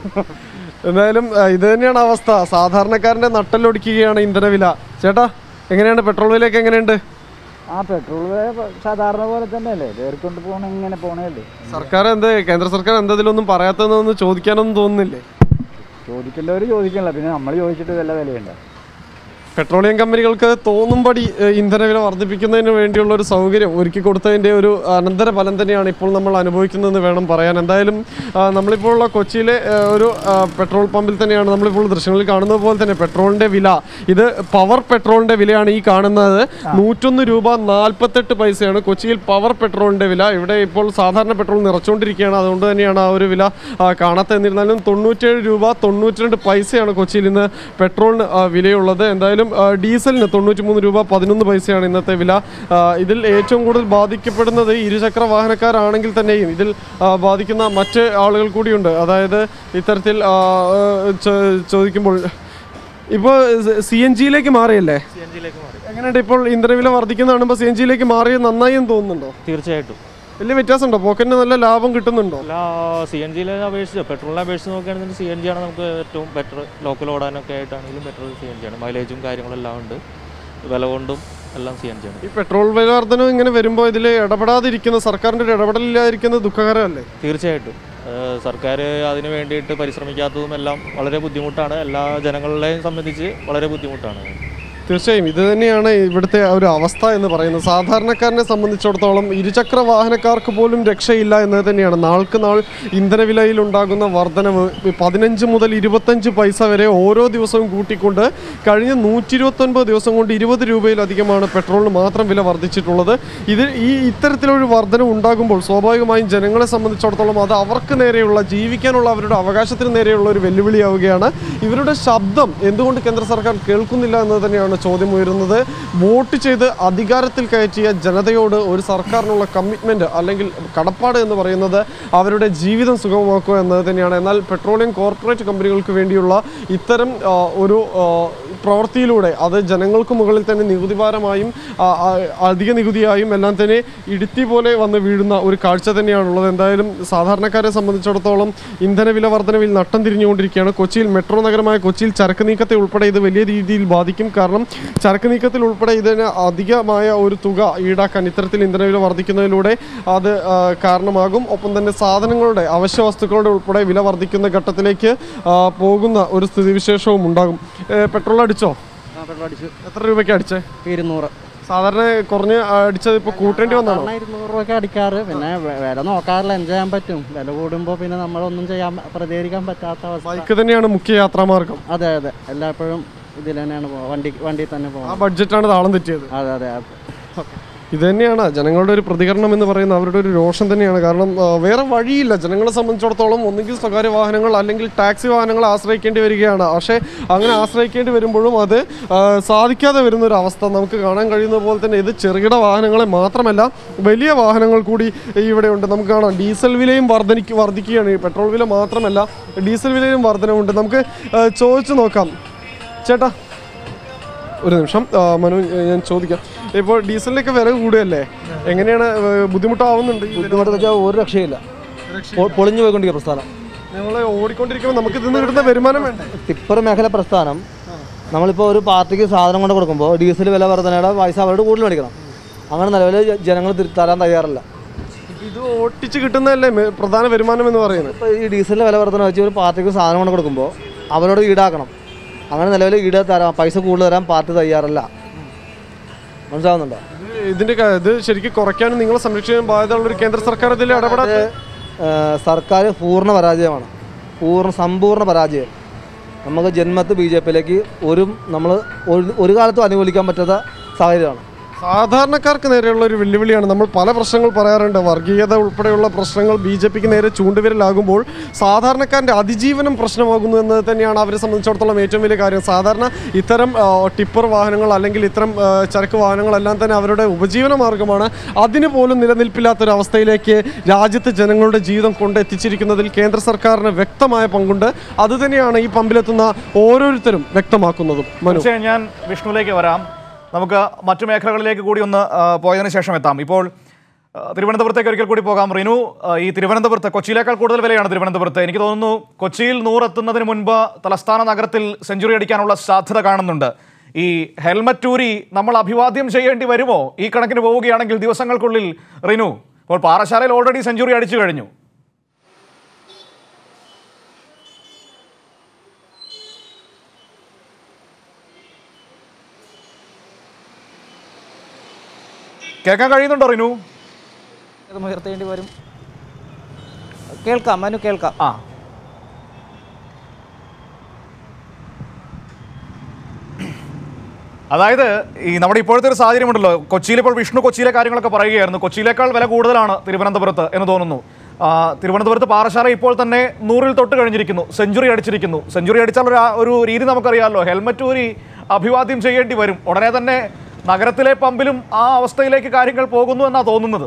എന്തായാലും ആ, ഇത് തന്നെയാണ് അവസ്ഥ സാധാരണക്കാരന്റെ നട്ടലൊടിക്കുകയാണ് ഇന്ധനവില ചേട്ടാ എങ്ങനെയാണ് പെട്രോൾ വിലയൊക്കെ എങ്ങനെയുണ്ട് ആ പെട്രോൾ വില സാധാരണ പോലെ തന്നെയല്ലേ കയറിക്കൊണ്ട് പോകണ ഇങ്ങനെ പോണേല്ലേ സർക്കാർ എന്ത് കേന്ദ്ര സർക്കാർ എന്താ ഇതിലൊന്നും പറയാത്തതെന്ന് ചോദിക്കാനൊന്നും തോന്നുന്നില്ലേ ചോദിക്കേണ്ടവർ ചോദിക്കണില്ല പിന്നെ നമ്മൾ ചോദിച്ചിട്ട് വല്ല വിലയുണ്ട് പെട്രോളിയം കമ്പനികൾക്ക് തോന്നുംപടി ഏഹ്, ഇന്ധനവില വർദ്ധിപ്പിക്കുന്നതിന് വേണ്ടിയുള്ള ഒരു സൗകര്യം ഒരുക്കി കൊടുത്തതിൻ്റെ ഒരു അനന്തര ഫലം തന്നെയാണ് ഇപ്പോൾ നമ്മൾ അനുഭവിക്കുന്നതെന്ന് വേണം പറയാൻ എന്തായാലും ആ, നമ്മളിപ്പോൾ ഉള്ള കൊച്ചിയിലെ ഏഹ്, ഒരു ആ, പെട്രോൾ പമ്പിൽ തന്നെയാണ് നമ്മളിപ്പോൾ ദൃശ്യങ്ങളിൽ കാണുന്നത് പോലെ തന്നെ പെട്രോളിൻ്റെ വില ഇത് പവർ പെട്രോളിൻ്റെ വിലയാണ് ഈ കാണുന്നത് നൂറ്റൊന്ന് രൂപ നാൽപ്പത്തെട്ട് പൈസയാണ് കൊച്ചിയിൽ പവർ പെട്രോളിൻ്റെ വില ഇവിടെ ഇപ്പോൾ സാധാരണ പെട്രോൾ നിറച്ചുകൊണ്ടിരിക്കുകയാണ് അതുകൊണ്ട് തന്നെയാണ് ആ ഒരു വില ആ, കാണാത്ത എന്നിരുന്നാലും തൊണ്ണൂറ്റേഴ് രൂപ തൊണ്ണൂറ്റിരണ്ട് പൈസയാണ് കൊച്ചിയിൽ ഇന്ന് പെട്രോളിന് ആ, വിലയുള്ളത് എന്തായാലും ആ, ഡീസലിന് തൊണ്ണൂറ്റി മൂന്ന് രൂപ പതിനൊന്ന് പൈസയാണ് ഇന്നത്തെ വില ആ, ഇതിൽ ഏറ്റവും കൂടുതൽ ബാധിക്കപ്പെടുന്നത് ഇരുചക്ര വാഹനക്കാരാണെങ്കിൽ തന്നെയും ഇതിൽ ആ, ബാധിക്കുന്ന മറ്റ് ആളുകൾ കൂടിയുണ്ട് അതായത് ഇത്തരത്തിൽ ആ, ആ, ചോ- ചോദിക്കുമ്പോൾ ഇപ്പോൾ സി എൻ ജിയിലേക്ക് മാറിയല്ലേ എങ്ങനെയുണ്ട് ഇപ്പോൾ ഇന്ധനവില വർദ്ധിക്കുന്ന കാണുമ്പോൾ സി എൻ ജിയിലേക്ക് മാറിയത് നന്നായി എന്ന് തോന്നുന്നുണ്ടോ തീർച്ചയായിട്ടും വലിയ വ്യത്യാസമുണ്ടോ പോക്കറ്റിന് നല്ല ലാഭം കിട്ടുന്നുണ്ടോ അല്ല സി എൻ ജിയിലെ അപേക്ഷിച്ച് പെട്രോളിനെ അപേക്ഷിച്ച് നോക്കുകയാണെങ്കിൽ സി എൻ ജി ആണ് നമുക്ക് ഏറ്റവും ബെറ്റർ ലോക്കൽ ഓടാനൊക്കെ ആയിട്ടാണെങ്കിലും ബെറ്റർ സി എൻ ജി ആണ് മൈലേജും കാര്യങ്ങളെല്ലാം ഉണ്ട് വില കൊണ്ടും എല്ലാം സി എൻ ജി ആണ് ഈ പെട്രോൾ വില വർധനം ഇങ്ങനെ വരുമ്പോൾ ഇതിൽ ഇടപെടാതിരിക്കുന്ന സർക്കാരിൻ്റെ ഒരു ഇടപെടലില്ലാതിരിക്കുന്നത് ദുഃഖകരമല്ലേ തീർച്ചയായിട്ടും ഏഹ് സർക്കാർ അതിന് വേണ്ടിയിട്ട് പരിശ്രമിക്കാത്തതും എല്ലാം വളരെ ബുദ്ധിമുട്ടാണ് എല്ലാ ജനങ്ങളെയും സംബന്ധിച്ച് വളരെ ബുദ്ധിമുട്ടാണ് തീർച്ചയായും ഇത് തന്നെയാണ് ഇവിടുത്തെ ഒരു അവസ്ഥ എന്ന് പറയുന്നത് സാധാരണക്കാരനെ സംബന്ധിച്ചിടത്തോളം ഇരുചക്ര വാഹനക്കാർക്ക് പോലും രക്ഷയില്ല എന്നത് തന്നെയാണ് നാൾക്ക് നാൾ ഇന്ധനവിലയിൽ ഉണ്ടാകുന്ന വർധനവ് പതിനഞ്ച് മുതൽ ഇരുപത്തഞ്ച് പൈസ വരെ ഓരോ ദിവസവും കൂട്ടിക്കൊണ്ട് കഴിഞ്ഞ നൂറ്റി ഇരുപത്തൊൻപത് ദിവസം കൊണ്ട് ഇരുപത് രൂപയിലധികമാണ് പെട്രോളിന് മാത്രം വില വർദ്ധിച്ചിട്ടുള്ളത് ഇത് ഈ ഇത്തരത്തിലൊരു വർധന ഉണ്ടാകുമ്പോൾ സ്വാഭാവികമായും ജനങ്ങളെ സംബന്ധിച്ചിടത്തോളം അത് അവർക്ക് നേരെയുള്ള ജീവിക്കാനുള്ള അവരുടെ അവകാശത്തിന് നേരെയുള്ള ഒരു വെല്ലുവിളിയാവുകയാണ് ഇവരുടെ ശബ്ദം എന്തുകൊണ്ട് കേന്ദ്ര സർക്കാർ കേൾക്കുന്നില്ല എന്നത് തന്നെയാണ് ചോദ്യം ഉയരുന്നത് വോട്ട് ചെയ്ത് അധികാരത്തിൽ കയറ്റിയ ജനതയോട് ഒരു സർക്കാരിനുള്ള കമ്മിറ്റ്മെൻറ്റ് അല്ലെങ്കിൽ കടപ്പാട് എന്ന് പറയുന്നത് അവരുടെ ജീവിതം സുഗമമാക്കുക എന്നത് തന്നെയാണ് എന്നാൽ പെട്രോളിയം കോർപ്പറേറ്റ് കമ്പനികൾക്ക് വേണ്ടിയുള്ള ഇത്തരം ആ, ഒരു ആ, പ്രവൃത്തിയിലൂടെ അത് ജനങ്ങൾക്ക് മുകളിൽ തന്നെ നികുതി ഭാരമായും ആ, ആ, അധിക നികുതിയായും എല്ലാം തന്നെ ഇടുത്തി പോലെ വന്ന് വീഴുന്ന ഒരു കാഴ്ച തന്നെയാണുള്ളത് എന്തായാലും സാധാരണക്കാരെ സംബന്ധിച്ചിടത്തോളം ഇന്ധനവില വർധനവിൽ നട്ടം തിരിഞ്ഞുകൊണ്ടിരിക്കുകയാണ് കൊച്ചിയിൽ മെട്രോ നഗരമായ കൊച്ചിയിൽ ചരക്ക് നീക്കത്തെ ഉൾപ്പെടെ ഇത് വലിയ രീതിയിൽ ബാധിക്കും കാരണം ചരക്ക് നീക്കത്തിൽ ഉൾപ്പെടെ ഇതിന് അധികമായ ഒരു തുക ഈടാക്കാൻ ഇത്തരത്തിൽ ഇന്ധനവില വർദ്ധിക്കുന്നതിലൂടെ അത് ആ, കാരണമാകും ഒപ്പം തന്നെ സാധനങ്ങളുടെ അവശ്യ വസ്തുക്കളുടെ ഉൾപ്പെടെ വില വർദ്ധിക്കുന്ന ഘട്ടത്തിലേക്ക് ആ, പോകുന്ന ഒരു സ്ഥിതിവിശേഷവും ഉണ്ടാകും ഏ, പെട്രോൾ അടിച്ചോ പെട്രോൾ അടിച്ചു എത്ര രൂപയ്ക്ക് അടിച്ചേ ഇരുന്നൂറ് സാധാരണ കുറഞ്ഞ് അടിച്ചത് ഇപ്പോൾ കൂട്ടേണ്ടി വന്നാണോ സാധാരണ ഇരുന്നൂറ് രൂപയ്ക്ക് അടിക്കാറ് പിന്നെ വെ- വില നോക്കാറില്ല എൻജോയ് ചെയ്യാൻ പറ്റും വില കൂടുമ്പോൾ പിന്നെ നമ്മളൊന്നും ചെയ്യാൻ പ്രതികരിക്കാൻ പറ്റാത്ത അവസ്ഥ ബൈക്ക് തന്നെയാണ് മുഖ്യ യാത്രാമാർഗം അതെ അതെ എല്ലായ്പ്പോഴും ഇതിൽ തന്നെയാണ് പോകുക വണ്ടി വണ്ടി തന്നെ ആ പോകുന്നത് ബഡ്ജറ്റാണ് താളം തെറ്റിയത് അതെ അതെ അതെ ഇത് തന്നെയാണ് ജനങ്ങളുടെ ഒരു പ്രതികരണം എന്ന് പറയുന്നത് അവരുടെ ഒരു രോഷം തന്നെയാണ് കാരണം ആ, വേറെ വഴിയില്ല ജനങ്ങളെ സംബന്ധിച്ചിടത്തോളം ഒന്നുകിൽ സ്വകാര്യ വാഹനങ്ങൾ അല്ലെങ്കിൽ ടാക്സി വാഹനങ്ങൾ ആശ്രയിക്കേണ്ടി വരികയാണ് പക്ഷേ അങ്ങനെ ആശ്രയിക്കേണ്ടി വരുമ്പോഴും അത് ആ, സാധിക്കാതെ വരുന്ന ഒരു അവസ്ഥ നമുക്ക് കാണാൻ കഴിയുന്ന പോലെ തന്നെ ഇത് ചെറുകിട വാഹനങ്ങളെ മാത്രമല്ല വലിയ വാഹനങ്ങൾ കൂടി ഇവിടെ ഉണ്ട് നമുക്ക് കാണാം ഡീസൽ വിലയും വർധനിക്ക് വർദ്ധിക്കുകയാണ് ഈ പെട്രോൾ വില മാത്രമല്ല ഡീസൽ വിലയിലും വർധനവുണ്ട് നമുക്ക് ആ, ചോദിച്ചു നോക്കാം ചേട്ടാ ഒരു നിമിഷം ആ, മനു ഞാൻ ചോദിക്കാം ഇപ്പോൾ ഡീസലിനൊക്കെ വില കൂടുകയല്ലേ എങ്ങനെയാണ് ഏ, ബുദ്ധിമുട്ടാവുന്നുണ്ട് ബുദ്ധിമുട്ടെന്ന് വെച്ചാൽ ഒരു രക്ഷയില്ല പൊ- പൊളിഞ്ഞു പോയിക്കൊണ്ടിരിക്കുക പ്രസ്ഥാനം നമ്മൾ ഓടിക്കൊണ്ടിരിക്കുമ്പോൾ നമുക്ക് ഇതിൽ നിന്ന് കിട്ടുന്ന വരുമാനം വേണ്ടേ ടിപ്പർ മേഖല പ്രസ്ഥാനം നമ്മളിപ്പോൾ ഒരു പാർട്ടിക്ക് സാധനം കൊണ്ട് കൊടുക്കുമ്പോൾ ഡീസൽ വില വർധനയുടെ പൈസ അവരോട് കൂടുതൽ മേടിക്കണം അങ്ങനെ നിലവിൽ ജനങ്ങൾ തിരി- തരാൻ തയ്യാറല്ല ഇത് ഓട്ടിച്ച് കിട്ടുന്നതല്ലേ മെ- പ്രധാന വരുമാനം എന്ന് പറയുന്നത് ഇപ്പോൾ ഈ ഡീസലിൻ്റെ വില വർധന വെച്ച് ഒരു പാർട്ടിക്ക് സാധനം കൊണ്ട് കൊടുക്കുമ്പോൾ അവരോട് ഈടാക്കണം അങ്ങനെ നിലവിൽ ഈട് തരാൻ പൈസ കൂടുതൽ തരാൻ പാർട്ടി തയ്യാറല്ല മനസ്സിലാവുന്നുണ്ടോ ഇത് ഇതിന്റെ ക- ഇത് ശരിക്കും കുറയ്ക്കാനും നിങ്ങളെ സംരക്ഷിക്കാൻ ബാധ്യതയുള്ള ഒരു കേന്ദ്ര സർക്കാർ ഇതിൽ ഇടപെടാത്ത ഏഹ് സർക്കാർ പൂർണ്ണ പരാജയമാണ് പൂർണ്ണ സമ്പൂർണ്ണ പരാജയം നമുക്ക് ജന്മത്ത് ബി ജെ പിയിലേക്ക് ഒരു നമ്മൾ ഒരു കാലത്തും അനുകൂലിക്കാൻ പറ്റാത്ത സാഹചര്യമാണ് സാധാരണക്കാർക്ക് നേരെയുള്ള ഒരു വെല്ലുവിളിയാണ് നമ്മൾ പല പ്രശ്നങ്ങൾ പറയാറുണ്ട് വർഗീയത ഉൾപ്പെടെയുള്ള പ്രശ്നങ്ങൾ ബി ജെ പിക്ക് നേരെ ചൂണ്ടുവിരലാകുമ്പോൾ സാധാരണക്കാരൻ്റെ അതിജീവനം പ്രശ്നമാകുന്നു എന്നത് തന്നെയാണ് അവരെ സംബന്ധിച്ചിടത്തോളം ഏറ്റവും വലിയ കാര്യം സാധാരണ ഇത്തരം ആ, ടിപ്പർ വാഹനങ്ങൾ അല്ലെങ്കിൽ ഇത്തരം ആ, ചരക്ക് വാഹനങ്ങളെല്ലാം തന്നെ അവരുടെ ഉപജീവന മാർഗമാണ് അതിന് പോലും നിലനിൽപ്പില്ലാത്തൊരവസ്ഥയിലേക്ക് രാജ്യത്തെ ജനങ്ങളുടെ ജീവിതം കൊണ്ടെത്തിച്ചിരിക്കുന്നതിൽ കേന്ദ്ര സർക്കാരിന് വ്യക്തമായ പങ്കുണ്ട് അതുതന്നെയാണ് ഈ പമ്പിലെത്തുന്ന ഓരോരുത്തരും വ്യക്തമാക്കുന്നതും മനു തീർച്ചയായും ഞാൻ വിഷ്ണുവിലേക്ക് വരാം നമുക്ക് മറ്റു മേഖലകളിലേക്ക് കൂടി ഒന്ന് ആ, പോയതിനു ശേഷം എത്താം ഇപ്പോൾ ആ, തിരുവനന്തപുരത്തേക്ക് ഒരിക്കൽ കൂടി പോകാം റിനു ആ, ഈ തിരുവനന്തപുരത്ത് കൊച്ചിയിലേക്കാൾ കൂടുതൽ വിലയാണ് തിരുവനന്തപുരത്ത് എനിക്ക് തോന്നുന്നു കൊച്ചിയിൽ നൂറെത്തുന്നതിന് മുൻപ് തലസ്ഥാന നഗരത്തിൽ സെഞ്ചുറി അടിക്കാനുള്ള സാധ്യത കാണുന്നുണ്ട് ഈ ഹെൽമറ്റ് ഊരി നമ്മൾ അഭിവാദ്യം ചെയ്യേണ്ടി വരുമോ ഈ കണക്കിന് പോവുകയാണെങ്കിൽ ദിവസങ്ങൾക്കുള്ളിൽ റിനു ഇപ്പോൾ പാറശാലയിൽ ഓൾറെഡി സെഞ്ചുറി അടിച്ചു കഴിഞ്ഞു കേൾക്കാൻ കഴിയുന്നുണ്ടോ റിനു ഇത് ഉയർത്തേണ്ടി വരും കേൾക്കാം മനു കേൾക്കാം ആ അതായത് ഈ നമ്മുടെ ഇപ്പോഴത്തെ ഒരു സാഹചര്യം ഉണ്ടല്ലോ കൊച്ചിയിൽ ഇപ്പോൾ വിഷ്ണു കൊച്ചിയിലെ കാര്യങ്ങളൊക്കെ പറയുകയായിരുന്നു കൊച്ചിയിലേക്കാൾ വില കൂടുതലാണ് തിരുവനന്തപുരത്ത് എന്ന് തോന്നുന്നു ആ, തിരുവനന്തപുരത്ത് പാറശാല ഇപ്പോൾ തന്നെ നൂറിൽ തൊട്ട് കഴിഞ്ഞിരിക്കുന്നു സെഞ്ചുറി അടിച്ചിരിക്കുന്നു സെഞ്ചുറി അടിച്ചാൽ ഒരു ആ- ഒരു രീതി നമുക്കറിയാമല്ലോ ഹെൽമറ്റ് ഊരി അഭിവാദ്യം ചെയ്യേണ്ടി വരും ഉടനെ തന്നെ നഗരത്തിലെ പമ്പിലും ആ അവസ്ഥയിലേക്ക് കാര്യങ്ങൾ പോകുന്നു എന്നാണ് തോന്നുന്നത്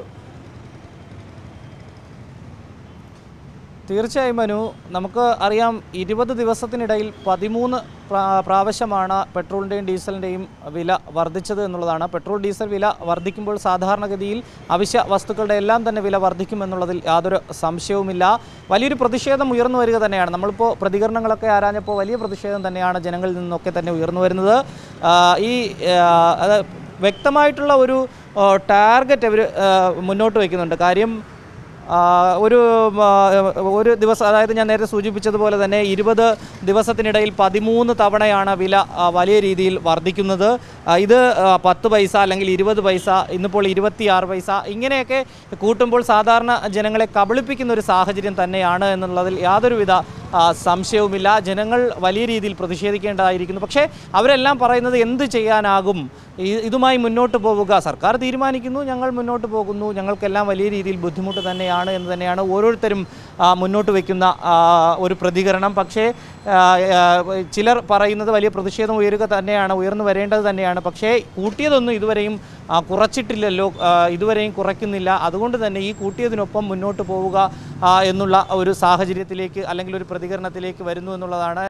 തീർച്ചയായും മനു നമുക്ക് അറിയാം ഇരുപത് ദിവസത്തിനിടയിൽ പതിമൂന്ന് പ്രാ- പ്രാവശ്യമാണ് പെട്രോളിൻ്റെയും ഡീസലിൻ്റെയും വില വർദ്ധിച്ചത് എന്നുള്ളതാണ് പെട്രോൾ ഡീസൽ വില വർദ്ധിക്കുമ്പോൾ സാധാരണഗതിയിൽ അവശ്യ വസ്തുക്കളുടെ എല്ലാം തന്നെ വില വർദ്ധിക്കുമെന്നുള്ളതിൽ യാതൊരു സംശയവുമില്ല വലിയൊരു പ്രതിഷേധം ഉയർന്നു വരിക തന്നെയാണ് നമ്മളിപ്പോൾ പ്രതികരണങ്ങളൊക്കെ ആരാഞ്ഞപ്പോൾ വലിയ പ്രതിഷേധം തന്നെയാണ് ജനങ്ങളിൽ നിന്നൊക്കെ തന്നെ ഉയർന്നു വരുന്നത് ആ, ഈ ആ, അത് വ്യക്തമായിട്ടുള്ള ഒരു ടാർഗറ്റ് അവർ മുന്നോട്ട് വയ്ക്കുന്നുണ്ട് കാര്യം ആ, ഒരു ആ, ഒരു ദിവസം അതായത് ഞാൻ നേരത്തെ സൂചിപ്പിച്ചതുപോലെ തന്നെ ഇരുപത് ദിവസത്തിനിടയിൽ പതിമൂന്ന് തവണയാണ് വില ആ, വലിയ രീതിയിൽ വർദ്ധിക്കുന്നത് ആ, ഇത് ആ, പത്ത് പൈസ അല്ലെങ്കിൽ ഇരുപത് പൈസ ഇന്നിപ്പോൾ ഇരുപത്തിയാറ് പൈസ ഇങ്ങനെയൊക്കെ കൂട്ടുമ്പോൾ സാധാരണ ജനങ്ങളെ കബളിപ്പിക്കുന്ന ഒരു സാഹചര്യം തന്നെയാണ് എന്നുള്ളതിൽ യാതൊരുവിധ ആ, സംശയവുമില്ല ജനങ്ങൾ വലിയ രീതിയിൽ പ്രതിഷേധിക്കേണ്ടതായിരിക്കുന്നു പക്ഷേ അവരെല്ലാം പറയുന്നത് എന്ത് ചെയ്യാനാകും ഈ- ഇതുമായി മുന്നോട്ട് പോവുക സർക്കാർ തീരുമാനിക്കുന്നു ഞങ്ങൾ മുന്നോട്ട് പോകുന്നു ഞങ്ങൾക്കെല്ലാം വലിയ രീതിയിൽ ബുദ്ധിമുട്ട് തന്നെയാണ് എന്ന് തന്നെയാണ് ഓരോരുത്തരും ആ, മുന്നോട്ട് വയ്ക്കുന്ന ആ, ഒരു പ്രതികരണം പക്ഷേ ആ, ആ, ചിലർ പറയുന്നത് വലിയ പ്രതിഷേധം ഉയരുക തന്നെയാണ് ഉയർന്നു വരേണ്ടത് തന്നെയാണ് പക്ഷേ കൂട്ടിയതൊന്നും ഇതുവരെയും ആ, കുറച്ചിട്ടില്ലല്ലോ ആ, ഇതുവരെയും കുറയ്ക്കുന്നില്ല അതുകൊണ്ട് തന്നെ ഈ കൂട്ടിയതിനൊപ്പം മുന്നോട്ട് പോവുക ആ, എന്നുള്ള ഒരു സാഹചര്യത്തിലേക്ക് അല്ലെങ്കിൽ ഒരു പ്രതികരണത്തിലേക്ക് വരുന്നു എന്നുള്ളതാണ്